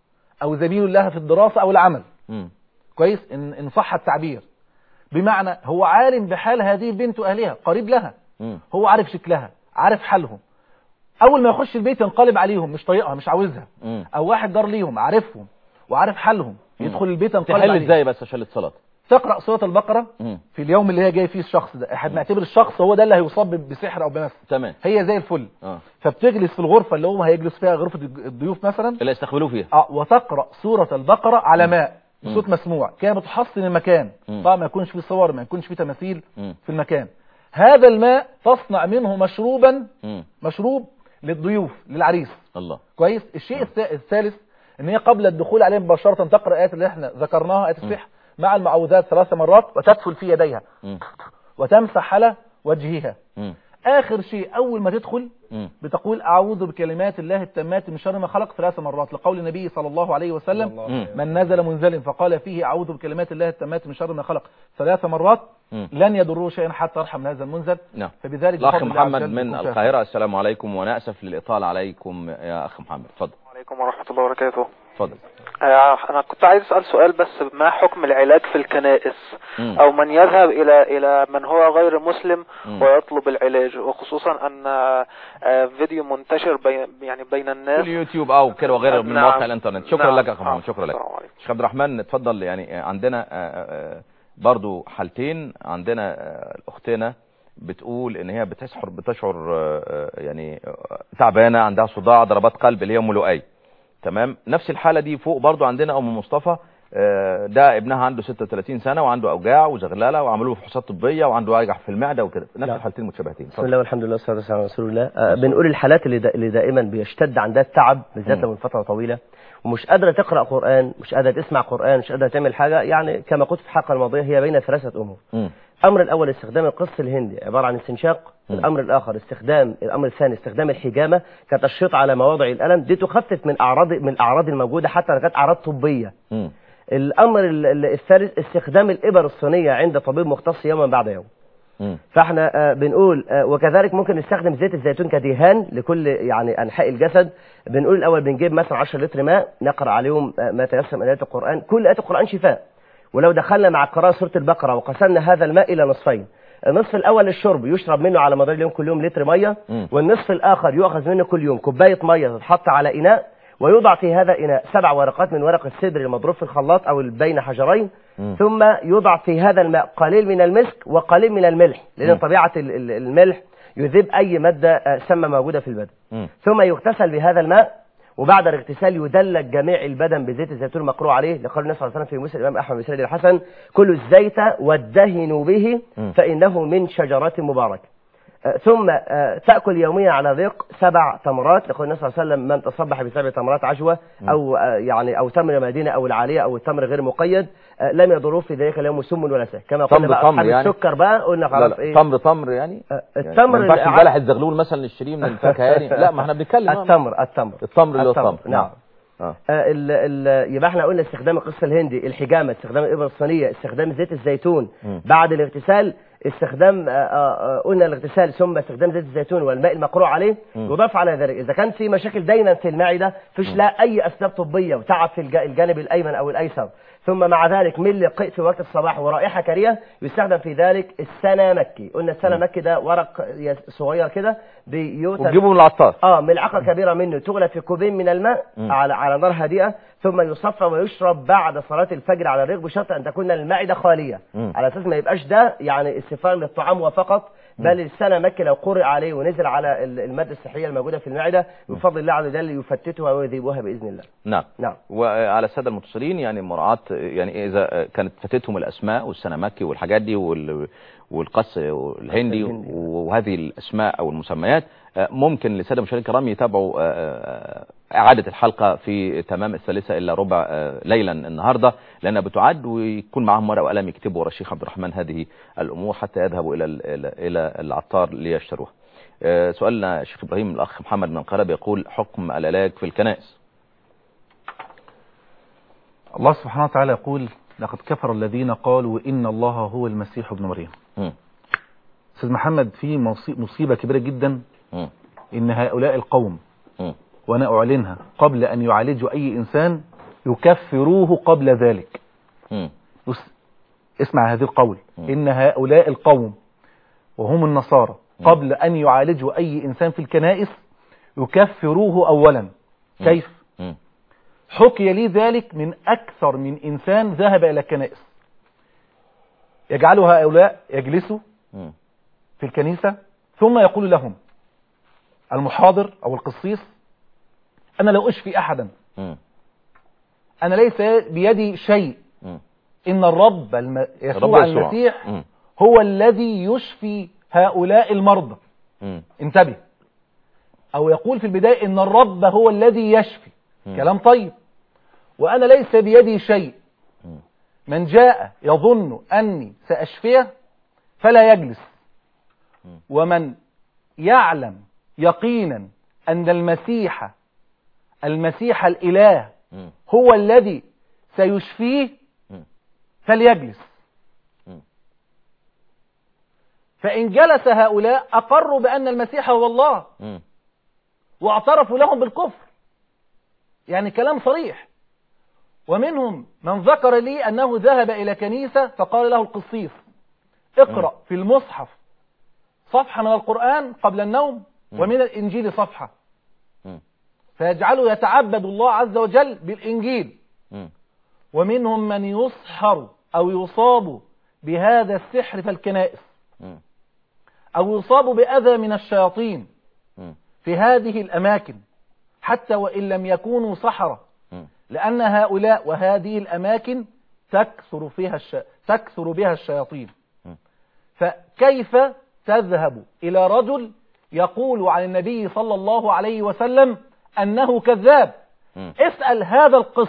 أو زميل لها في الدراسة أو العمل مم. كويس إن, إن صح التعبير بمعنى هو عالم بحال هذه البنت وأهلها قريب لها مم. هو عارف شكلها عارف حالهم أول ما يخش البيت ينقلب عليهم مش طايقها مش عاوزها مم. أو واحد جار ليهم عارفهم وعارف حالهم يدخل البيت ينقلب تحل عليهم ازاي بس عشان الاتصالات تقرأ سورة البقرة مم. في اليوم اللي هي جاي فيه الشخص ده احنا بنعتبر الشخص هو ده اللي هيصاب بسحر او بمس تمام هي زي الفل اه فبتجلس في الغرفة اللي هو هيجلس فيها غرفة الضيوف مثلا اللي يستقبلوه فيها اه وتقرأ سورة البقرة على ماء بصوت مسموع كده بتحصن المكان مم. طبعا ما يكونش فيه صور ما يكونش فيه تماثيل مم. في المكان هذا الماء تصنع منه مشروبا مم. مشروب للضيوف للعريس الله كويس الشيء الث- الثالث ان هي قبل الدخول عليه مباشرة تقرأ آيات اللي احنا ذكرناها آيات السحر مع المعوذات ثلاث مرات وتدخل في يديها مم. وتمسح على وجهها مم. آخر شيء أول ما تدخل مم. بتقول أعوذ بكلمات الله التامات من شر ما خلق ثلاث مرات لقول النبي صلى الله عليه وسلم مم. من نزل منزل فقال فيه أعوذ بكلمات الله التامات من شر ما خلق ثلاث مرات مم. لن يضره شيئا حتى يرحم هذا المنزل نعم فبذلك الأخ بفضل الله عز محمد وجل من يكون فيها القاهرة السلام عليكم وأنا أسف للإطالة عليكم يا أخ محمد اتفضل عليكم ورحمة الله وبركاته اتفضل آه، أنا كنت عايز أسأل سؤال بس ما حكم العلاج في الكنائس مم. أو من يذهب إلى إلى من هو غير مسلم مم. ويطلب العلاج وخصوصا أن آه، آه، فيديو منتشر بين يعني بين في الناس اليوتيوب أو كده وغيره من نعم. مواقع الإنترنت شكرا نعم. لك يا أخ محمد آه، شكرا لك السلام عليكم. شيخ عبد الرحمن اتفضل يعني عندنا آه، آه، برضو حالتين عندنا آه، اختنا بتقول ان هي بتسحر بتشعر آه، آه، يعني آه، تعبانه عندها صداع ضربات قلب اللي هي ام لؤي تمام نفس الحاله دي فوق برضو عندنا ام مصطفى آه، ده ابنها عنده 36 سنه وعنده اوجاع وزغلله وعملوا له فحوصات طبيه وعنده وجع في المعده وكده نفس نعم. الحالتين متشابهتين بسم الله والحمد لله والصلاه والسلام على رسول الله آه بنقول الحالات اللي, دا اللي دائما بيشتد عندها التعب بالذات مم. لو من فتره طويله ومش قادره تقرا قران مش قادره تسمع قران مش قادره تعمل حاجه يعني كما قلت في الحلقه الماضيه هي بين ثلاثه امور مم. الامر الاول استخدام القص الهندي عباره عن استنشاق مم. الامر الاخر استخدام الامر الثاني استخدام الحجامه كتشريط على مواضع الالم دي تخفف من اعراض من الاعراض الموجوده حتى لو كانت اعراض طبيه مم. الامر ال- ال- الثالث استخدام الابر الصينيه عند طبيب مختص يوما بعد يوم مم. فاحنا آه، بنقول آه، وكذلك ممكن نستخدم زيت الزيتون كدهان لكل يعني انحاء الجسد بنقول الاول بنجيب مثلا 10 لتر ماء نقرا عليهم آه، ما تيسر من ايات القران كل ايات القران شفاء ولو دخلنا مع قراءه سوره البقره وقسمنا هذا الماء الى نصفين النصف الاول للشرب يشرب منه على مدار اليوم كل يوم لتر ميه مم. والنصف الاخر يؤخذ منه كل يوم كوبايه ميه تتحط على اناء ويوضع في هذا الاناء سبع ورقات من ورق السدر المضروب في الخلاط او بين حجرين مم. ثم يوضع في هذا الماء قليل من المسك وقليل من الملح لان مم. طبيعه ال- ال- الملح يذيب اي ماده آه، سامه موجوده في البدن مم. ثم يغتسل بهذا الماء وبعد الاغتسال يدلك جميع البدن بزيت الزيتون المقروء عليه لقول النبي صلى الله عليه وسلم في مسلم الامام احمد بن سعيد الحسن كلوا الزيت وادهنوا به مم. فانه من شجرات مباركه آه، ثم آه، تأكل يوميا على ريق سبع تمرات لقول النبي صلى الله عليه وسلم من تصبح بسبع تمرات عجوة أو آه، يعني أو تمر مدينة أو العالية أو التمر غير مقيد آه، لم يضروه في ذلك اليوم سم ولا سه كما قلنا تمر بقى تمر أصحاب يعني؟ السكر بقى قلنا لا خلاص لا إيه تمر تمر يعني آه، يعني التمر ما ينفعش الع- البلح الزغلول مثلا نشتريه من الفاكهه يعني لا ما احنا بنتكلم التمر التمر التمر اللي هو التمر، التمر نعم. اه آه، ال ال يبقى احنا قلنا استخدام القص الهندي الحجامه استخدام الابر الصينيه استخدام زيت الزيتون مم. بعد الاغتسال استخدام آه، آه، آه، قلنا الاغتسال ثم استخدام زيت الزيتون والماء المقروء عليه مم. يضاف على ذلك اذا كان في مشاكل دايما في المعده فيش لا اي اسباب طبيه وتعب في الج- الجانب الايمن او الايسر ثم مع ذلك مل قيء في وقت الصباح ورائحه كريهه يستخدم في ذلك السنا مكي قلنا السنا مكي ده ورق يس- صغير كده بيوتر وتجيبه من العطار اه ملعقه كبيره منه تغلى في كوبين من الماء مم. على على نار هادئه ثم يصفى ويشرب بعد صلاه الفجر على الريق بشرط ان تكون المعده خاليه مم. على اساس ما يبقاش ده يعني استفاق للطعام وفقط بل السنه مكي لو قرئ عليه ونزل على ال- الماده الصحيه الموجوده في المعده بفضل الله عز وجل يفتتها ويذيبها باذن الله نعم نعم وعلى الساده المتصلين يعني مراعاه يعني اذا كانت فاتتهم الاسماء والسنمكي والحاجات دي وال والقص الهندي الهندي. وهذه الاسماء او المسميات آه، ممكن للساده المشاهدين الكرام يتابعوا آه، آه، اعاده الحلقه في تمام الثالثه الا ربع آه، ليلا النهارده لانها بتعد ويكون معاهم ورقه وقلم يكتبوا ورا الشيخ عبد الرحمن هذه الامور حتى يذهبوا الى ال- الى الى العطار ليشتروها. آه، سؤالنا الشيخ ابراهيم الاخ محمد من القاهره بيقول حكم العلاج في الكنائس. الله سبحانه وتعالى يقول لقد كفر الذين قالوا إن الله هو المسيح ابن مريم مم. أستاذ محمد في مصي- مصيبة كبيرة جدا مم. إن هؤلاء القوم مم. وأنا أعلنها قبل أن يعالجوا أي إنسان يكفروه قبل ذلك مم. يس- اسمع هذه القول مم. إن هؤلاء القوم وهم النصارى قبل أن يعالجوا أي إنسان في الكنائس يكفروه أولا كيف؟ مم. حكي لي ذلك من أكثر من إنسان ذهب إلى الكنائس يجعل هؤلاء يجلسوا مم. في الكنيسة ثم يقول لهم المحاضر أو القسيس أنا لا أشفي أحدا مم. أنا ليس بيدي شيء مم. إن الرب الم... رب يسوع يسوع. المسيح مم. هو الذي يشفي هؤلاء المرضى مم. انتبه أو يقول في البداية إن الرب هو الذي يشفي مم. كلام طيب وأنا ليس بيدي شيء مم. من جاء يظن أني سأشفيه فلا يجلس مم. ومن يعلم يقينا أن المسيح المسيح الإله مم. هو الذي سيشفيه مم. فليجلس مم. فإن جلس هؤلاء أقروا بأن المسيح هو الله مم. واعترفوا لهم بالكفر يعني كلام صريح ومنهم من ذكر لي أنه ذهب إلى كنيسة فقال له القسيس اقرأ في المصحف صفحة من القرآن قبل النوم مم. ومن الإنجيل صفحة مم. فيجعله يتعبد الله عز وجل بالإنجيل مم. ومنهم من يسحر أو يصاب بهذا السحر في الكنائس مم. أو يصاب بأذى من الشياطين مم. في هذه الأماكن حتى وإن لم يكونوا سحرة مم. لأن هؤلاء وهذه الأماكن تكثر فيها الش... تكثر بها الشياطين مم. فكيف تذهب إلى رجل يقول عن النبي صلى الله عليه وسلم أنه كذاب مم. اسأل هذا القس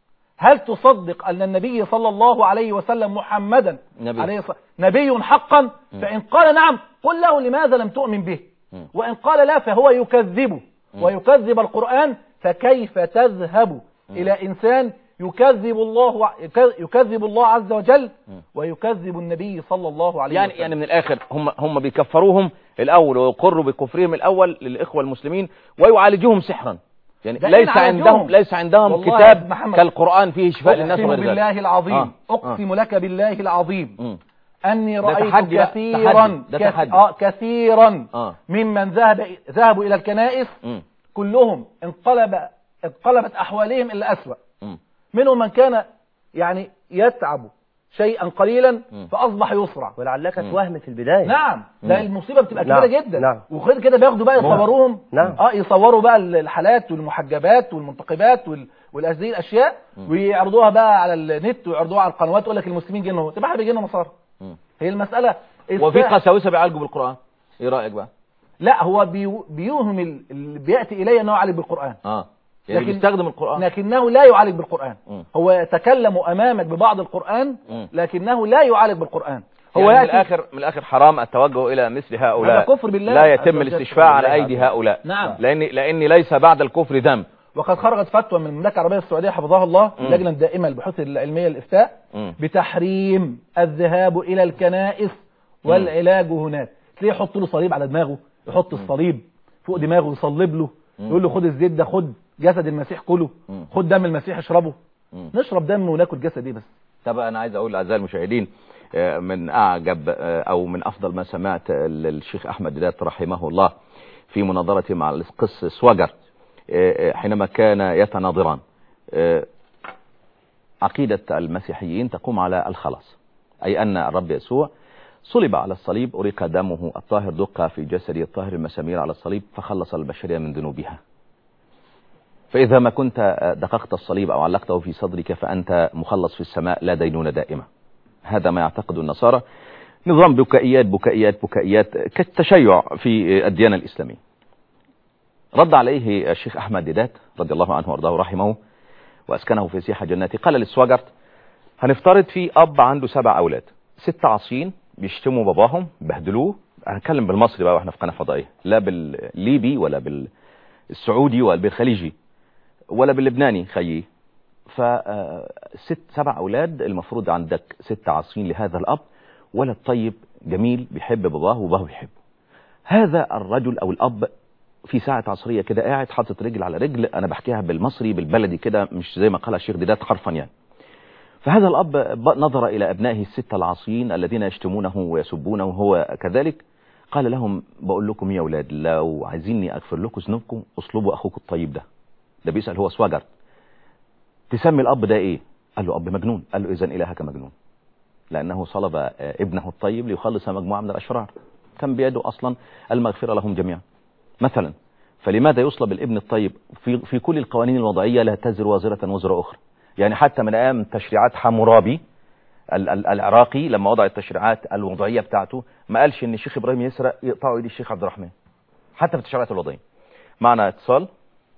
هل تصدق أن النبي صلى الله عليه وسلم محمدا نبي. عليه الصلاة نبي حقا فإن قال نعم قل له لماذا لم تؤمن به مم. وإن قال لا فهو يكذبه ويكذب القرآن فكيف تذهب إلى إنسان يكذب الله يكذب الله عز وجل ويكذب النبي صلى الله عليه يعني وسلم يعني من الاخر هم هم بيكفروهم الاول ويقروا بكفرهم الاول للاخوه المسلمين ويعالجوهم سحرا يعني ده ليس إن عالجوهم. عندهم ليس عندهم والله يا كتاب أستاذ محمد. كالقران فيه شفاء للناس أقسم وغير ذلك بالله العظيم آه. أقسم لك بالله العظيم مم. أني ده رأيت تحدي بقى، كثيرا تحدي، ده كث- تحدي. آه كثيرا آه. ممن ذهب ذهبوا إلى الكنائس مم. كلهم انقلب انقلبت أحوالهم إلى أسوأ مم. منهم من كان يعني يتعب شيئا قليلا مم. فأصبح يسرع ولعلها كانت مم. وهم في البداية نعم ده مم. المصيبة بتبقى نعم، كبيرة جدا نعم. وغير كده بياخدوا بقى مم. يصوروهم نعم. اه يصوروا بقى الحالات والمحجبات والمنتقبات وال... والهذه الاشياء ويعرضوها بقى على النت ويعرضوها على القنوات يقول لك المسلمين جن اهو طب احنا بيجي لنا نصارى مم. هي المسألة وفي الساعة- قساوسه بيعالجوا بالقران ايه رايك بقى لا هو بيو... بيوهم ال- اللي بيأتي إليه أنه يعالج بالقرآن اه يعني لكن- بيستخدم القران لكنه لا يعالج بالقرآن مم. هو يتكلم أمامك ببعض القرآن مم. لكنه لا يعالج بالقرآن هو هو يعني من يأتي الاخر من الاخر حرام التوجه الى مثل هؤلاء هذا كفر بالله لا عز يتم وجل. الاستشفاء على ايدي هؤلاء نعم. لان لان ليس بعد الكفر ذنب وقد خرجت فتوى من المملكة العربية السعودية حفظها الله مم. اللجنة الدائمة للبحوث العلمية للإفتاء مم. بتحريم الذهاب إلى الكنائس والعلاج هناك تلاقيه يحط له صليب على دماغه يحط الصليب فوق دماغه يصلب له يقول له خد الزيت ده خد جسد المسيح كله مم. خد دم المسيح اشربه مم. نشرب دم وناكل جسد ايه بس طب انا عايز اقول لاعزائي المشاهدين آه، من اعجب آه، او من افضل ما سمعت آه، للشيخ احمد ديدات رحمه الله في مناظرته مع القس سواجر آه، آه، حينما كان يتناظران آه، عقيدة المسيحيين تقوم على الخلاص أي أن الرب يسوع صلب على الصليب أريق دمه الطاهر دق في جسده الطاهر المسامير على الصليب فخلص البشرية من ذنوبها فإذا ما كنت دققت الصليب أو علقته في صدرك فأنت مخلص في السماء لا دينونة دائمة هذا ما يعتقد النصارى نظام بكائيات بكائيات بكائيات كالتشيع في الديانة الإسلامية رد عليه الشيخ أحمد ديدات رضي الله عنه وارضاه ورحمه وأسكنه في سيحة جناته قال للسواجرت هنفترض في أب عنده سبع أولاد ست عاصين بيشتموا باباهم بهدلوه هنتكلم بالمصري بقى واحنا في قناة فضائية لا بالليبي ولا بالسعودي ولا بالخليجي ولا باللبناني خيي فست سبع أولاد المفروض عندك ست عاصين لهذا الأب ولد طيب جميل بيحب باباه وباباه بيحبه هذا الرجل أو الأب في ساعة عصرية كده قاعد حاطط رجل على رجل أنا بحكيها بالمصري بالبلدي كده مش زي ما قال الشيخ ديدات حرفا يعني فهذا الأب ب- نظر إلى أبنائه الستة العاصيين الذين يشتمونه ويسبونه وهو كذلك قال لهم بقول لكم يا أولاد لو عايزيني أغفر لكم ذنوبكم اصلبوا أخوكم الطيب ده ده بيسأل هو سواجر تسمي الأب ده إيه قال له أب مجنون قال له إذا إلهك مجنون لأنه صلب آه، ابنه الطيب ليخلص مجموعة من الأشرار كان بيده أصلا المغفرة لهم جميعا مثلا فلماذا يصلب الابن الطيب في, في كل القوانين الوضعية لا تزر وازرة وزر أخرى يعني حتى من أيام تشريعات حمورابي ال- ال- العراقي لما وضع التشريعات الوضعية بتاعته ما قالش ان الشيخ ابراهيم يسرق يقطعوا ايد الشيخ عبد الرحمن حتى في التشريعات الوضعية معنا اتصال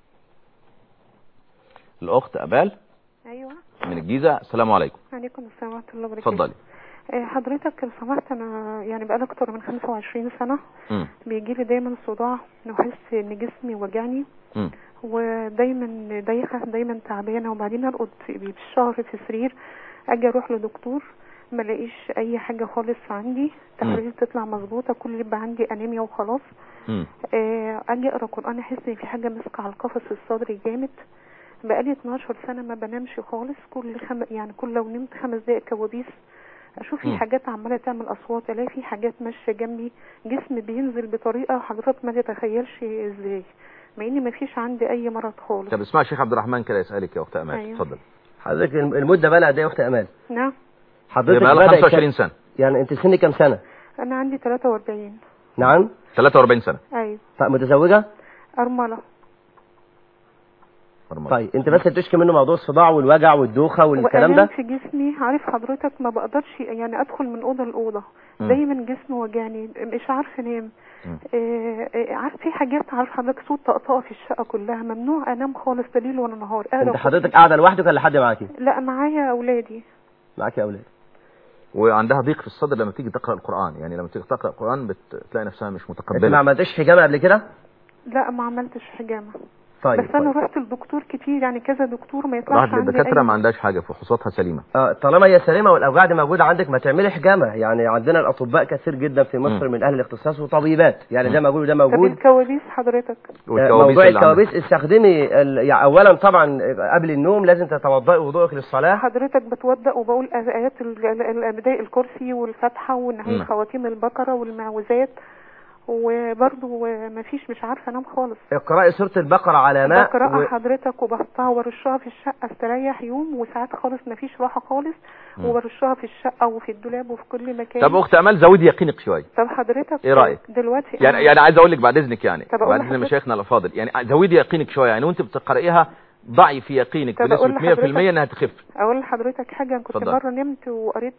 الاخت امال ايوه من الجيزة السلام عليكم عليكم السلام ورحمه الله وبركاته اتفضلي آه، حضرتك لو سمحت انا يعني بقالي اكتر من 25 سنه مم. بيجي لي دايما صداع واحس ان جسمي وجعني مم. ودايما دايخه دايما تعبانه وبعدين ارقد في- بالشهر في سرير اجي اروح لدكتور ما الاقيش اي حاجه خالص عندي تحاليل تطلع مظبوطه كل اللي يبقى عندي انيميا وخلاص مم. آه، اجي اقرا قران احس ان في حاجه ماسكه على القفص الصدري جامد بقالي 12 سنه ما بنامش خالص كل خم... يعني كل لو نمت خمس دقائق كوابيس اشوف في مم. حاجات عماله تعمل اصوات الاقي في حاجات ماشيه جنبي جسمي بينزل بطريقه حضرتك ما تتخيلش ازاي مع اني ما فيش عندي اي مرض خالص طب اسمع الشيخ عبد الرحمن كده يسألك يا اخت امال أيوه. اتفضل حضرتك الم- المدة بقى قد ايه يا اخت امال نعم حضرتك يبقى لها بدأ 25 سنة يعني انت سنك كام سنة انا عندي 43 نعم 43 سنة ايوه طيب متزوجة ارمله طيب انت بس بتشكي منه موضوع الصداع والوجع والدوخة والكلام وآلام ده في جسمي عارف حضرتك ما بقدرش يعني ادخل من اوضه لاوضه مم. دايما جسمي وجعني مش عارفه انام مم. آه، آه، عارف في حاجات عارف حضرتك صوت طقطقه في الشقه كلها ممنوع انام خالص لا ليل ولا نهار أقرأ انت حضرتك قاعدة لوحدك ولا حد معاكي لا معايا اولادي معاكي اولاد وعندها ضيق في الصدر لما تيجي تقرأ القرآن يعني لما تيجي تقرأ القرآن بتلاقي نفسها مش انت متقبلة ما عملتش حجامة قبل كده لا ما عملتش حجامه طيب بس انا طيب. رحت لدكتور كتير يعني كذا دكتور ما يطلعش راحت عندي للدكاترة أي- ما عندهاش حاجة فحوصاتها سليمة اه طالما هي سليمة والاوجاع دي موجودة عندك ما تعملي حجامة يعني عندنا الاطباء كثير جدا في مصر مم. من اهل الاختصاص وطبيبات يعني ده موجود وده طب موجود الكوابيس حضرتك آه، والكوابيس موضوع اللي عندها. الكوابيس استخدمي ال- يعني اولا طبعا قبل النوم لازم تتوضئي وضوءك للصلاة حضرتك بتوضأ وبقول آيات ال- ال- ال- بداية الكرسي والفاتحة والنهاية مم. خواتيم البقرة والمعوذات وبرضه ما فيش مش عارفة انام خالص اقرأي سورة البقرة على ماء بقرأها و... حضرتك وبحطها وبرشها في الشقة استريح يوم وساعات خالص ما فيش راحة خالص مم. وبرشها في الشقة وفي الدولاب وفي كل مكان طب اخت امال زودي يقينك شوية طب حضرتك إيه رأيك؟ دلوقتي يعني أنا- يعني عايز اقول لك بعد اذنك يعني طب أقول بعد اذن لحضرتك- مشايخنا الافاضل يعني زودي يقينك شويه يعني وانت بتقرايها ضعي في يقينك طب أقول بنسبه 100% لحضرتك- انها تخف اقول لحضرتك حاجه أنا كنت اتفضل. مره نمت وقريت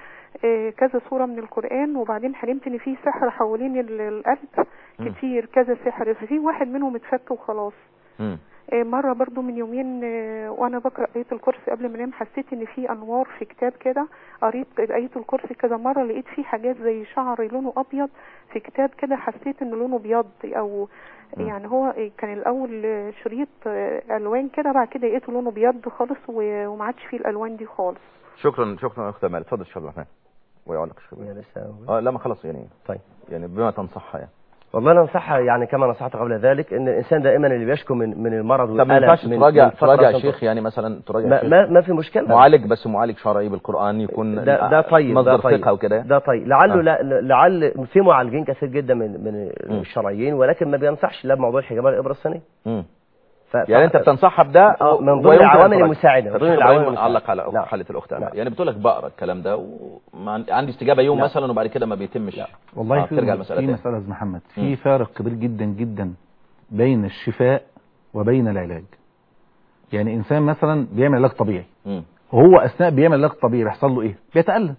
آه، كذا سوره من القران وبعدين حلمت ان في سحر حوالين ال- القلب مم. كتير كذا سحر ففي واحد منهم اتفك وخلاص مم. آه، مره برضو من يومين آه، وانا بقرا ايه الكرسي قبل ما انام حسيت ان في انوار في كتاب كده قريت ايه الكرسي كذا مره لقيت فيه حاجات زي شعر لونه ابيض في كتاب كده حسيت ان لونه ابيض او مم. يعني هو كان الاول آه، شريط آه، الوان كده بعد كده لقيته لونه ابيض خالص و- وما عادش فيه الالوان دي خالص شكرا شكرا يا اخت امال اتفضل شكرا الرحمن ويعلق الشكر يا لسه اه لا ما خلاص يعني طيب يعني بما تنصحها يعني والله انا انصحها يعني كما نصحت قبل ذلك ان الانسان دائما اللي بيشكو من من المرض طب ما والالم ينفعش من- تراجع من فترة تراجع عشان شيخ يعني مثلا تراجع ما, شيخ ما, ما في مشكله معالج بس معالج شرعي بالقران يكون ده ده طيب مصدر ده طيب ثقه وكده ده طيب لعله آه. لا لعل في معالجين كثير جدا من من مم. الشرعيين ولكن ما بينصحش لا بموضوع الحجامه الابره الصينيه مم. ف... يعني انت بتنصحها بده آه، من ضمن ويمكن أن العوامل تراجع. المساعدة، طب ضمن شيخ العوامل إبراهيم المساعدة. علق على نعم. حاله الاخت أمل. نعم. يعني بتقول لك بقرا الكلام ده وعندي استجابه يوم نعم. مثلا وبعد كده ما بيتمش والله آه، في بترجع المساله في تاني. مسألة يا أستاذ محمد مم. في فارق كبير جدا جدا بين الشفاء وبين العلاج يعني إنسان مثلا بيعمل علاج طبيعي مم. وهو أثناء بيعمل علاج طبيعي بيحصل له إيه؟ بيتألم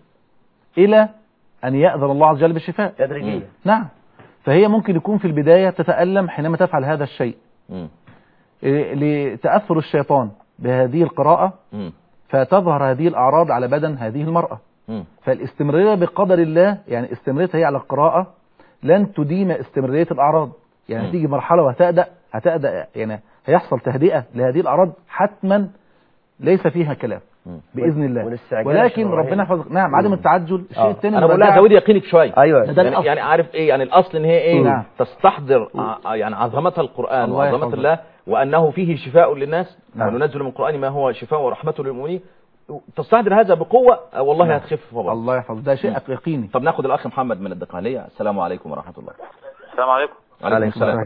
إلى أن يأذن الله عز وجل بالشفاء تدريجيا نعم فهي ممكن يكون في البداية تتألم حينما تفعل هذا الشيء مم. إيه، لتأثر الشيطان بهذه القراءة مم. فتظهر هذه الأعراض على بدن هذه المرأة مم. فالاستمرارية بقدر الله يعني استمراريتها هي على القراءة لن تديم استمرارية الأعراض يعني مم. هتيجي مرحلة وهتأدأ هتأدأ يعني هيحصل تهدئة لهذه الأعراض حتما ليس فيها كلام باذن الله والاستعجال ولكن عشان ربنا يحفظك نعم عدم التعجل الشيء آه. الثاني انا بقول لها المراجعة. زودي يقينك شويه ايوه ده يعني, الأصل. يعني عارف ايه يعني الاصل ان هي ايه نعم. تستحضر ع- يعني عظمه القران الله وعظمه يحفظك. الله وانه فيه شفاء للناس نعم. وننزل من القران ما هو شفاء ورحمه للمؤمنين تستحضر هذا بقوه آه، والله نعم. هتخف والله الله يحفظ ده شيء يقيني طب ناخد الاخ محمد من الدقهليه السلام عليكم ورحمه الله السلام عليكم وعليكم السلام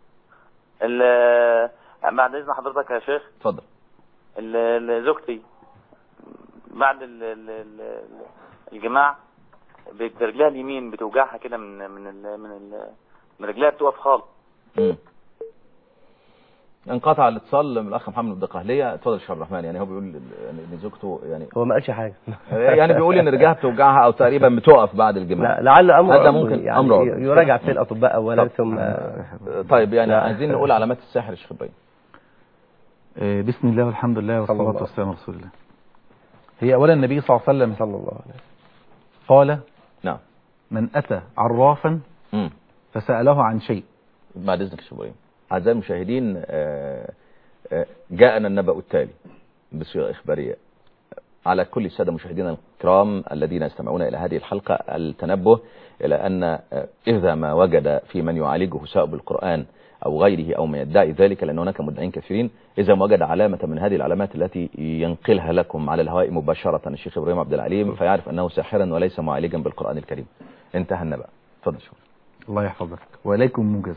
ال- بعد اذن حضرتك يا شيخ اتفضل ال- ال- زوجتي بعد ال- ال- ال- الجماع بت- رجلها اليمين بتوجعها كده من من ال من ال من رجلها بتقف خالص مم. انقطع الاتصال من الاخ محمد من الدقهليه اتفضل يا شيخ عبد الرحمن يعني هو بيقول يعني ان زوجته يعني هو ما قالش حاجه يعني بيقول ان رجلها بتوجعها او تقريبا بتقف بعد الجماع لا لعل امر هذا عضوي، ممكن يعني امر عضوي. يراجع في الاطباء اولا طب. ثم طيب يعني عايزين نقول علامات السحر يا شيخ ابراهيم آه، بسم الله والحمد لله صلى الله والصلاة والسلام على رسول الله هي أولا النبي صلى الله عليه وسلم صلى الله عليه وسلم قال نعم من أتى عرافا مم. فسأله عن شيء بعد اذنك يا شيخ ابراهيم اعزائي المشاهدين آه، آه، جاءنا النبأ التالي بصيغه اخباريه على كل الساده مشاهدينا الكرام الذين يستمعون الى هذه الحلقه التنبه الى ان آه، اذا ما وجد في من يعالجه سواء بالقران او غيره او من يدعي ذلك لان هناك مدعين كثيرين اذا ما وجد علامه من هذه العلامات التي ينقلها لكم على الهواء مباشره الشيخ ابراهيم عبد العليم فيعرف انه ساحرا وليس معالجا بالقران الكريم انتهى النبأ اتفضل شكرا الله يحفظك وإليكم موجز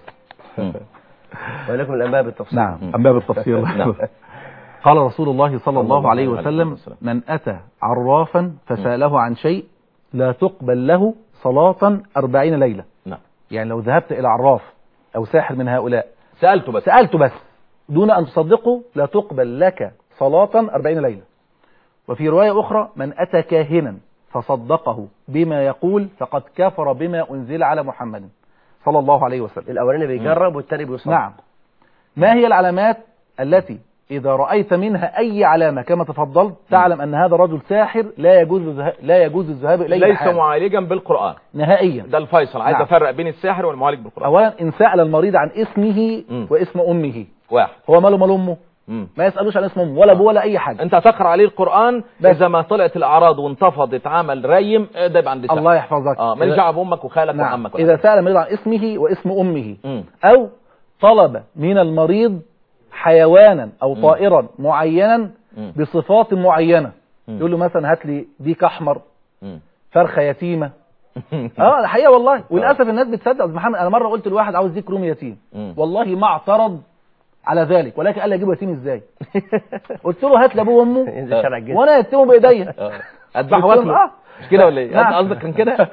ولكم الانباء بالتفصيل نعم أنباء بالتفصيل الله نعم. يحفظك. قال رسول الله صلى صلى الله الله عليه عليه وسلم وسلم. من أتى عرافا فسأله عن شيء لا تقبل له صلاة أربعين ليلة نعم يعني لو ذهبت إلى عراف أو ساحر من هؤلاء سالته بس سألت بس دون أن تصدقه لا تقبل لك صلاة أربعين ليلة وفي رواية أخرى من أتى كاهنا فصدقه بما يقول فقد كفر بما أنزل على محمد صلى الله عليه وسلم الاولاني بيجرب والثاني بيصاب نعم ما هي العلامات التي إذا رأيت منها أي علامة كما تفضلت تعلم أن هذا رجل ساحر لا يجوز الذهاب لا يجوز الذهاب إليه ليس بحال. معالجا بالقرآن نهائيا ده الفيصل عايز نعم. افرق بين الساحر والمعالج بالقرآن أولا إن سأل المريض عن اسمه مم. واسم أمه واحد هو ماله مال أمه مم. ما يسألوش عن اسم أمه ولا أبوه ولا أي حاجة انت هتقرا عليه القرآن بس. اذا ما طلعت الاعراض وانتفضت عمل ريم اه، ده يبقى عند ساحر الله يحفظك اه ماليش إذا- دعوه بامك وخالك نعم وعمك ولا إذا حاجة. سأل المريض عن اسمه واسم أمه مم. أو طلب من المريض حيوانا أو مم. طائرا معينا مم. بصفات معينة مم. يقول له مثلا هات لي ديك أحمر مم. فرخة يتيمة اه الحقيقة والله وللأسف الناس بتصدق أستاذ محمد أنا مرة قلت لواحد عاوز ديك رومي يتيم مم. والله ما اعترض على ذلك ولكن قال لي اجيبه يتيم ازاي قلت له هات لابوه وامه ينزل شارع الجسم وانا يتمه بايديا اه اذبحه قلت لهم واكله اه مش كده ولا ايه نعم. انت قصدك كان كده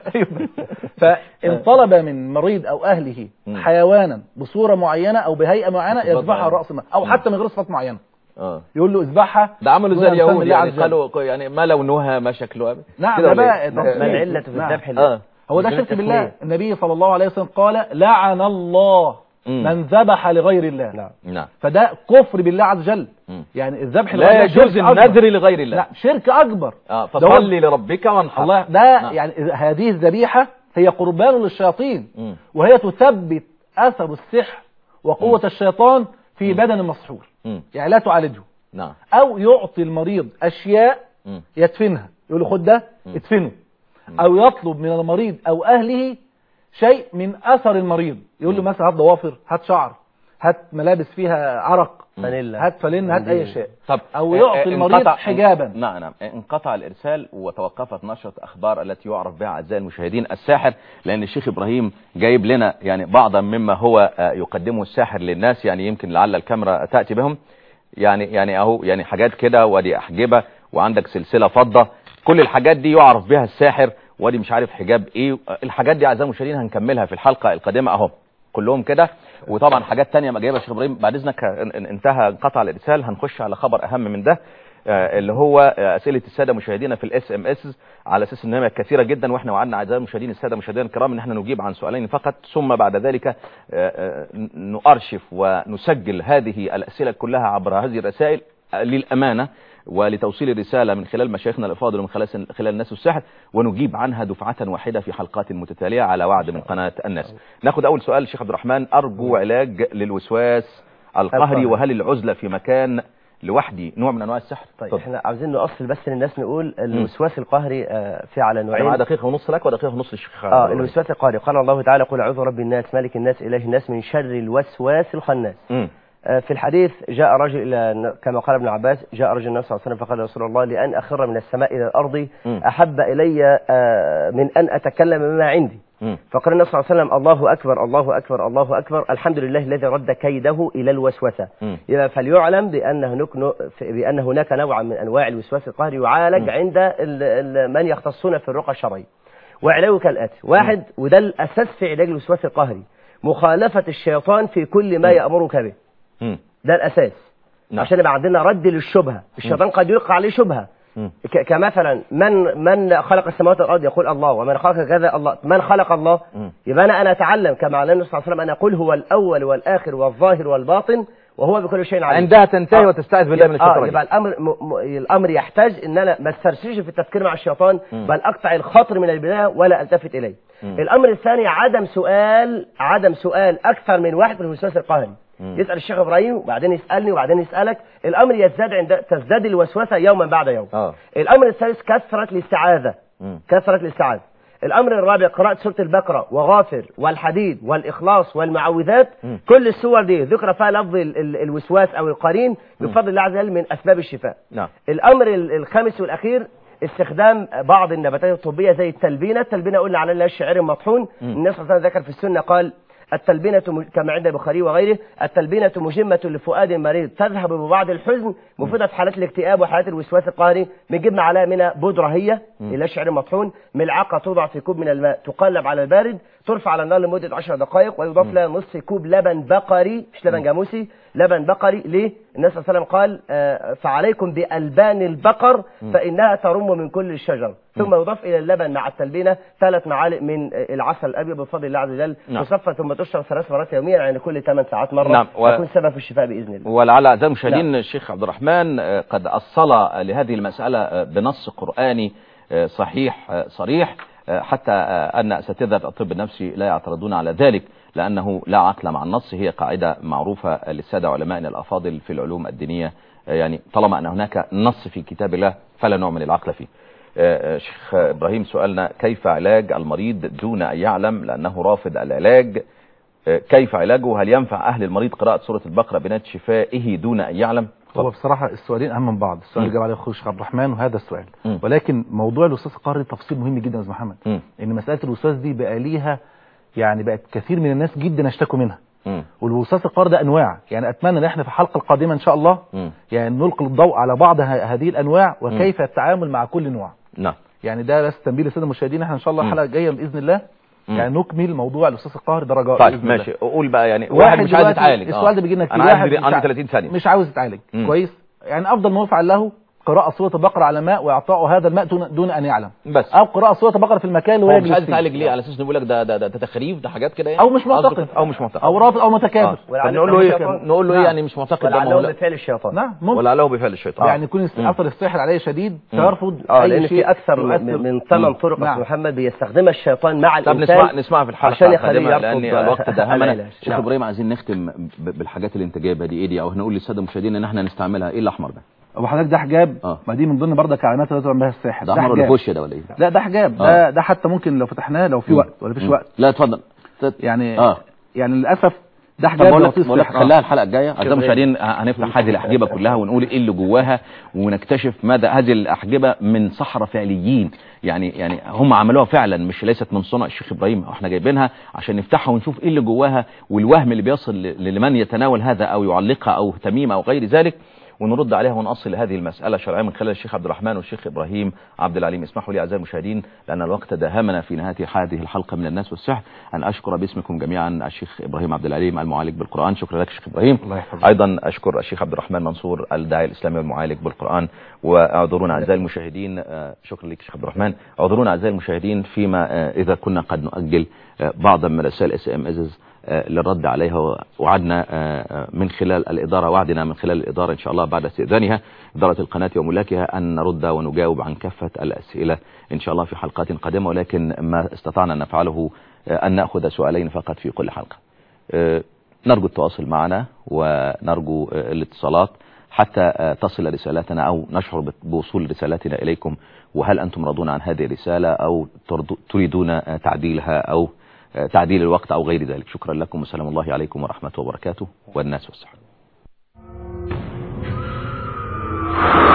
فان طلب من مريض او اهله مم. حيوانا بصوره معينه او بهيئه معينه بصفات يذبحها معينة. راس ما او حتى من غير صفات معينه اه يقول له اذبحها ده عملوا زي دون أن تسمي اليهود الله يعني عز وجل. قالوا يعني ما لونها ما شكلها نعم كده ده ولا بقى إيه؟ ده ما تصنيف. العله في نعم. الذبح اه هو ده مش شرك التسمية. بالله النبي صلى الله عليه وسلم قال لعن الله مم. من ذبح لغير الله نعم نعم فده كفر بالله عز وجل مم. يعني الذبح لا لغير الله يجوز شرك أكبر. النذر لغير الله لا شرك اكبر اه ده هو- فصلي لربك وانحر الله ده نعم. يعني هذه الذبيحة هي قربان للشياطين مم. وهي تثبت أثر السحر وقوة الشيطان في بدن المسحور مم. يعني لا تعالجه نعم أو يعطي المريض أشياء مم. يدفنها يقول له خد ده مم. ادفنه أو يطلب من المريض أو أهله شيء من أثر المريض يقول له مم. مثلا هات ضوافر هات شعر هات ملابس فيها عرق فانيلا هات فلين هات أي شيء طب أو آه، يعطي آه، المريض انقطع- حجابا نعم نعم انقطع الارسال وتوقفت نشرة اخبار التي يعرف بها اعزائي المشاهدين الساحر لان الشيخ ابراهيم جايب لنا يعني بعضا مما هو آه، يقدمه الساحر للناس يعني يمكن لعل الكاميرا تاتي بهم يعني يعني اهو يعني حاجات كده ودي احجبه وعندك سلسله فضه كل الحاجات دي يعرف بها الساحر ودي مش عارف حجاب ايه الحاجات دي اعزائي المشاهدين هنكملها في الحلقه القادمه اهو كلهم كده وطبعا حاجات تانية ما جايبها الشيخ ابراهيم بعد اذنك ان- ان- انتهى انقطع الارسال هنخش على خبر اهم من ده آه، اللي هو آه، اسئله الساده مشاهدينا في الاس ام اس على اساس ان هي كثيره جدا واحنا وعدنا اعزائي المشاهدين الساده مشاهدينا الكرام ان احنا نجيب عن سؤالين فقط ثم بعد ذلك آه، آه، نؤرشف ونسجل هذه الاسئله كلها عبر هذه الرسائل آه، للامانه ولتوصيل الرسالة من خلال مشايخنا الأفاضل ومن خلال خلال الناس والسحر ونجيب عنها دفعة واحدة في حلقات متتالية على وعد من قناة الناس ناخد أول سؤال الشيخ عبد الرحمن أرجو علاج للوسواس القهري القهري. وهل العزلة في مكان لوحدي نوع من انواع السحر طيب احنا عاوزين نؤصل بس للناس نقول الوسواس القهري آه، في على انا نوعين معايا دقيقه ونص لك ودقيقه ونص للشيخ اه الوسواس القهري قال الله تعالى قل اعوذ برب الناس ملك الناس اله الناس من شر الوسواس الخناس مم. آه، في الحديث جاء رجل الى كما قال ابن عباس جاء رجل النبي صلى الله عليه وسلم فقال يا رسول الله لان اخر من السماء الى الارض مم. احب الي آه، من ان اتكلم بما عندي مم. فقال النبي صلى الله عليه وسلم الله اكبر الله اكبر الله اكبر الحمد لله الذي رد كيده الى الوسوسه مم. يبقى فليعلم بان هناك بان هناك نوعا من انواع الوسواس القهري يعالج عند ال- ال- من يختصون في الرقى الشرعيه وعلاجه كالاتي واحد وده الاساس في علاج الوسواس القهري مخالفه الشيطان في كل ما يامرك به مم. ده الاساس نعم. عشان يبقى عندنا رد للشبهه الشيطان قد يلقى عليه شبهه مم. ك- كمثلا من من خلق السماوات والارض يقول الله ومن خلق كذا الله من خلق الله مم. يبقى انا انا اتعلم كما علمنا النبي صلى الله عليه وسلم ان اقول هو الاول والاخر والظاهر والباطن وهو بكل شيء عليم عندها تنتهي آه. وتستعذ بالله من اه الشيطان يبقى الامر م... م... الامر يحتاج ان انا ما استرسلش في التفكير مع الشيطان مم. بل اقطع الخطر من البدايه ولا التفت اليه مم. الامر الثاني عدم سؤال عدم سؤال اكثر من واحد في الوسواس القهري مم. يسال الشيخ ابراهيم وبعدين يسالني وبعدين يسالك الامر يزداد عند تزداد الوسوسه يوما بعد يوم اه الامر الثالث كثره الاستعاذه مم. كثره الاستعاذه الامر الرابع قراءه سوره البقره وغافر والحديد والاخلاص والمعوذات مم. كل السور دي ذكر فيها لفظ ال- ال- الوسواس او القرين بفضل الله عز وجل من اسباب الشفاء نعم الامر ال- الخامس والاخير استخدام بعض النباتات الطبيه زي التلبينه التلبينه قلنا على انها الشعير المطحون مم. النبي صلى الله عليه وسلم ذكر في السنه قال التلبينة م- كما عند البخاري وغيره التلبينة مجمة لفؤاد المريض تذهب ببعض الحزن مفيدة في حالات الاكتئاب وحالات الوسواس القهري بنجيب معلقة منها بودرة هي إلى شعر مطحون ملعقة توضع في كوب من الماء تقلب على البارد ترفع على النار لمدة 10 دقائق ويضاف لها نصف كوب لبن بقري مش لبن جاموسي لبن بقري ليه؟ النبي صلى الله عليه وسلم قال آه، فعليكم بألبان البقر فإنها ترم من كل الشجر ثم يضاف إلى اللبن مع التلبينة ثلاث معالق من آه، العسل الأبيض بفضل الله عز وجل نعم. تصفى ثم تشرب ثلاث مرات يوميا يعني كل 8 ساعات مرة نعم، و- يكون سبب في الشفاء بإذن الله ولعل أعزائي المشاهدين الشيخ عبد الرحمن آه، قد أصل لهذه المسألة آه، بنص قرآني آه، صحيح آه، صريح آه، حتى آه، أن أساتذة الطب النفسي لا يعترضون على ذلك لأنه لا عقل مع النص هي قاعدة معروفة للسادة علمائنا الأفاضل في العلوم الدينية آه، يعني طالما أن هناك نص في كتاب الله فلا نوع من العقل فيه آه، آه، شيخ إبراهيم سؤالنا كيف علاج المريض دون أن يعلم لأنه رافض العلاج آه، كيف علاجه هل ينفع أهل المريض قراءة سورة البقرة بناية شفائه دون أن يعلم هو بصراحة السؤالين أهم من بعض السؤال مم. اللي جاب عليه أخوي الشيخ عبد الرحمن وهذا السؤال مم. ولكن موضوع الوسواس القهري تفصيل مهم جدا يا أستاذ محمد مم. إن مسألة الوسواس دي بقى ليها يعني بقت كثير من الناس جدا اشتكوا منها مم. والوسواس القهري ده أنواع يعني أتمنى إن إحنا في الحلقة القادمة إن شاء الله مم. يعني نلقي الضوء على بعض ه- هذه الأنواع وكيف التعامل مع كل نوع نعم يعني ده بس تنبيه للساده المشاهدين احنا ان شاء الله مم. الحلقه الجايه باذن الله مم. يعني نكمل موضوع الوسواس القهري ده رجاء طيب بإذن الله. ماشي قول بقى يعني واحد, واحد مش عايز دلوقتي يتعالج السؤال ده بيجي لنا كتير انا واحد عندي مش عندي ع- 30 ثانيه مش عاوز يتعالج مم. كويس يعني افضل ما يفعل له قراءة سورة البقرة على ماء وإعطائه هذا الماء دون- دون أن يعلم بس أو قراءة سورة البقرة في المكان اللي هو هو مش يجلس عايز فيه. يتعالج ليه على اساس انه بيقول لك ده ده ده, ده تخريف ده حاجات كده يعني أو مش معتقد. قصدك- او مش معتقد أو رافض أو متكابر آه. طب ولعله نقول له ايه الشيطان. نقول له ايه نعم. يعني مش معتقد ده ما هو ولعله لا. بفعل الشيطان نعم ممكن ولعله بفعل الشيطان يعني يكون مم. أثر السحر عليه شديد مم. فيرفض اه أي لان شيء في اكثر يؤثر- من, من ثمان طرق نعم. نعم. محمد بيستخدمها الشيطان مع طب الانسان نسمع نسمع في الحلقه عشان يخليه القادمه يرفض لان الوقت ده همنا العلاج. شيخ نعم. ابراهيم عايزين نختم ب- بالحاجات اللي انت جايبها دي ايه دي او هنقول للساده المشاهدين ان احنا نستعملها ايه الاحمر ده أبو حضرتك ده حجاب آه. ما دي من ضمن برضك علامات اللي يطلع بها الساحر ده احمر ولا حجاب. فوشيا ده ولا ايه لا ده حجاب آه. ده ده حتى ممكن لو فتحناه لو في مم. وقت ولا فيش مم. وقت لا اتفضل يعني اه يعني للاسف ده طب حجاب بقول لو لك في بقول لك السحر. خليها الحلقه الجايه اعزائي شكراً. المشاهدين هنفتح هذه الاحجبه كلها ونقول ايه اللي جواها ونكتشف ماذا هذه الاحجبه من سحره فعليين يعني يعني هم عملوها فعلا مش ليست من صنع الشيخ ابراهيم احنا جايبينها عشان نفتحها ونشوف ايه اللي جواها والوهم اللي بيصل ل- لمن يتناول هذا او يعلقها او تميمه او غير ذلك ونرد عليها ونأصل لهذه المسألة شرعية من خلال الشيخ عبد الرحمن والشيخ إبراهيم عبد العليم اسمحوا لي أعزائي المشاهدين لأن الوقت داهمنا في نهاية هذه الحلقة من الناس والسحر أن أشكر باسمكم جميعا الشيخ إبراهيم عبد العليم المعالج بالقرآن شكرا لك الشيخ إبراهيم الله يحفظك. أيضا أشكر الشيخ عبد الرحمن منصور الداعي الإسلامي والمعالج بالقرآن واعذرونا أعزائي المشاهدين آه، شكرا لك الشيخ عبد الرحمن اعذرونا أعزائي المشاهدين فيما آه، إذا كنا قد نؤجل آه، بعضا من رسائل اس ام اس للرد عليها وعدنا آه، آه، من خلال الإدارة وعدنا من خلال الإدارة إن شاء الله بعد استئذانها إدارة القناة وملاكها أن نرد ونجاوب عن كافة الأسئلة إن شاء الله في حلقات قادمة ولكن ما استطعنا أن نفعله آه، أن نأخذ سؤالين فقط في كل حلقة آه، نرجو التواصل معنا ونرجو آه، الاتصالات حتى آه، تصل رسالتنا أو نشعر بت- بوصول رسالتنا إليكم وهل أنتم راضون عن هذه الرسالة أو ترضو- تريدون آه، تعديلها أو آه، تعديل الوقت أو غير ذلك شكرا لكم وسلام الله عليكم ورحمة وبركاته والناس والسحر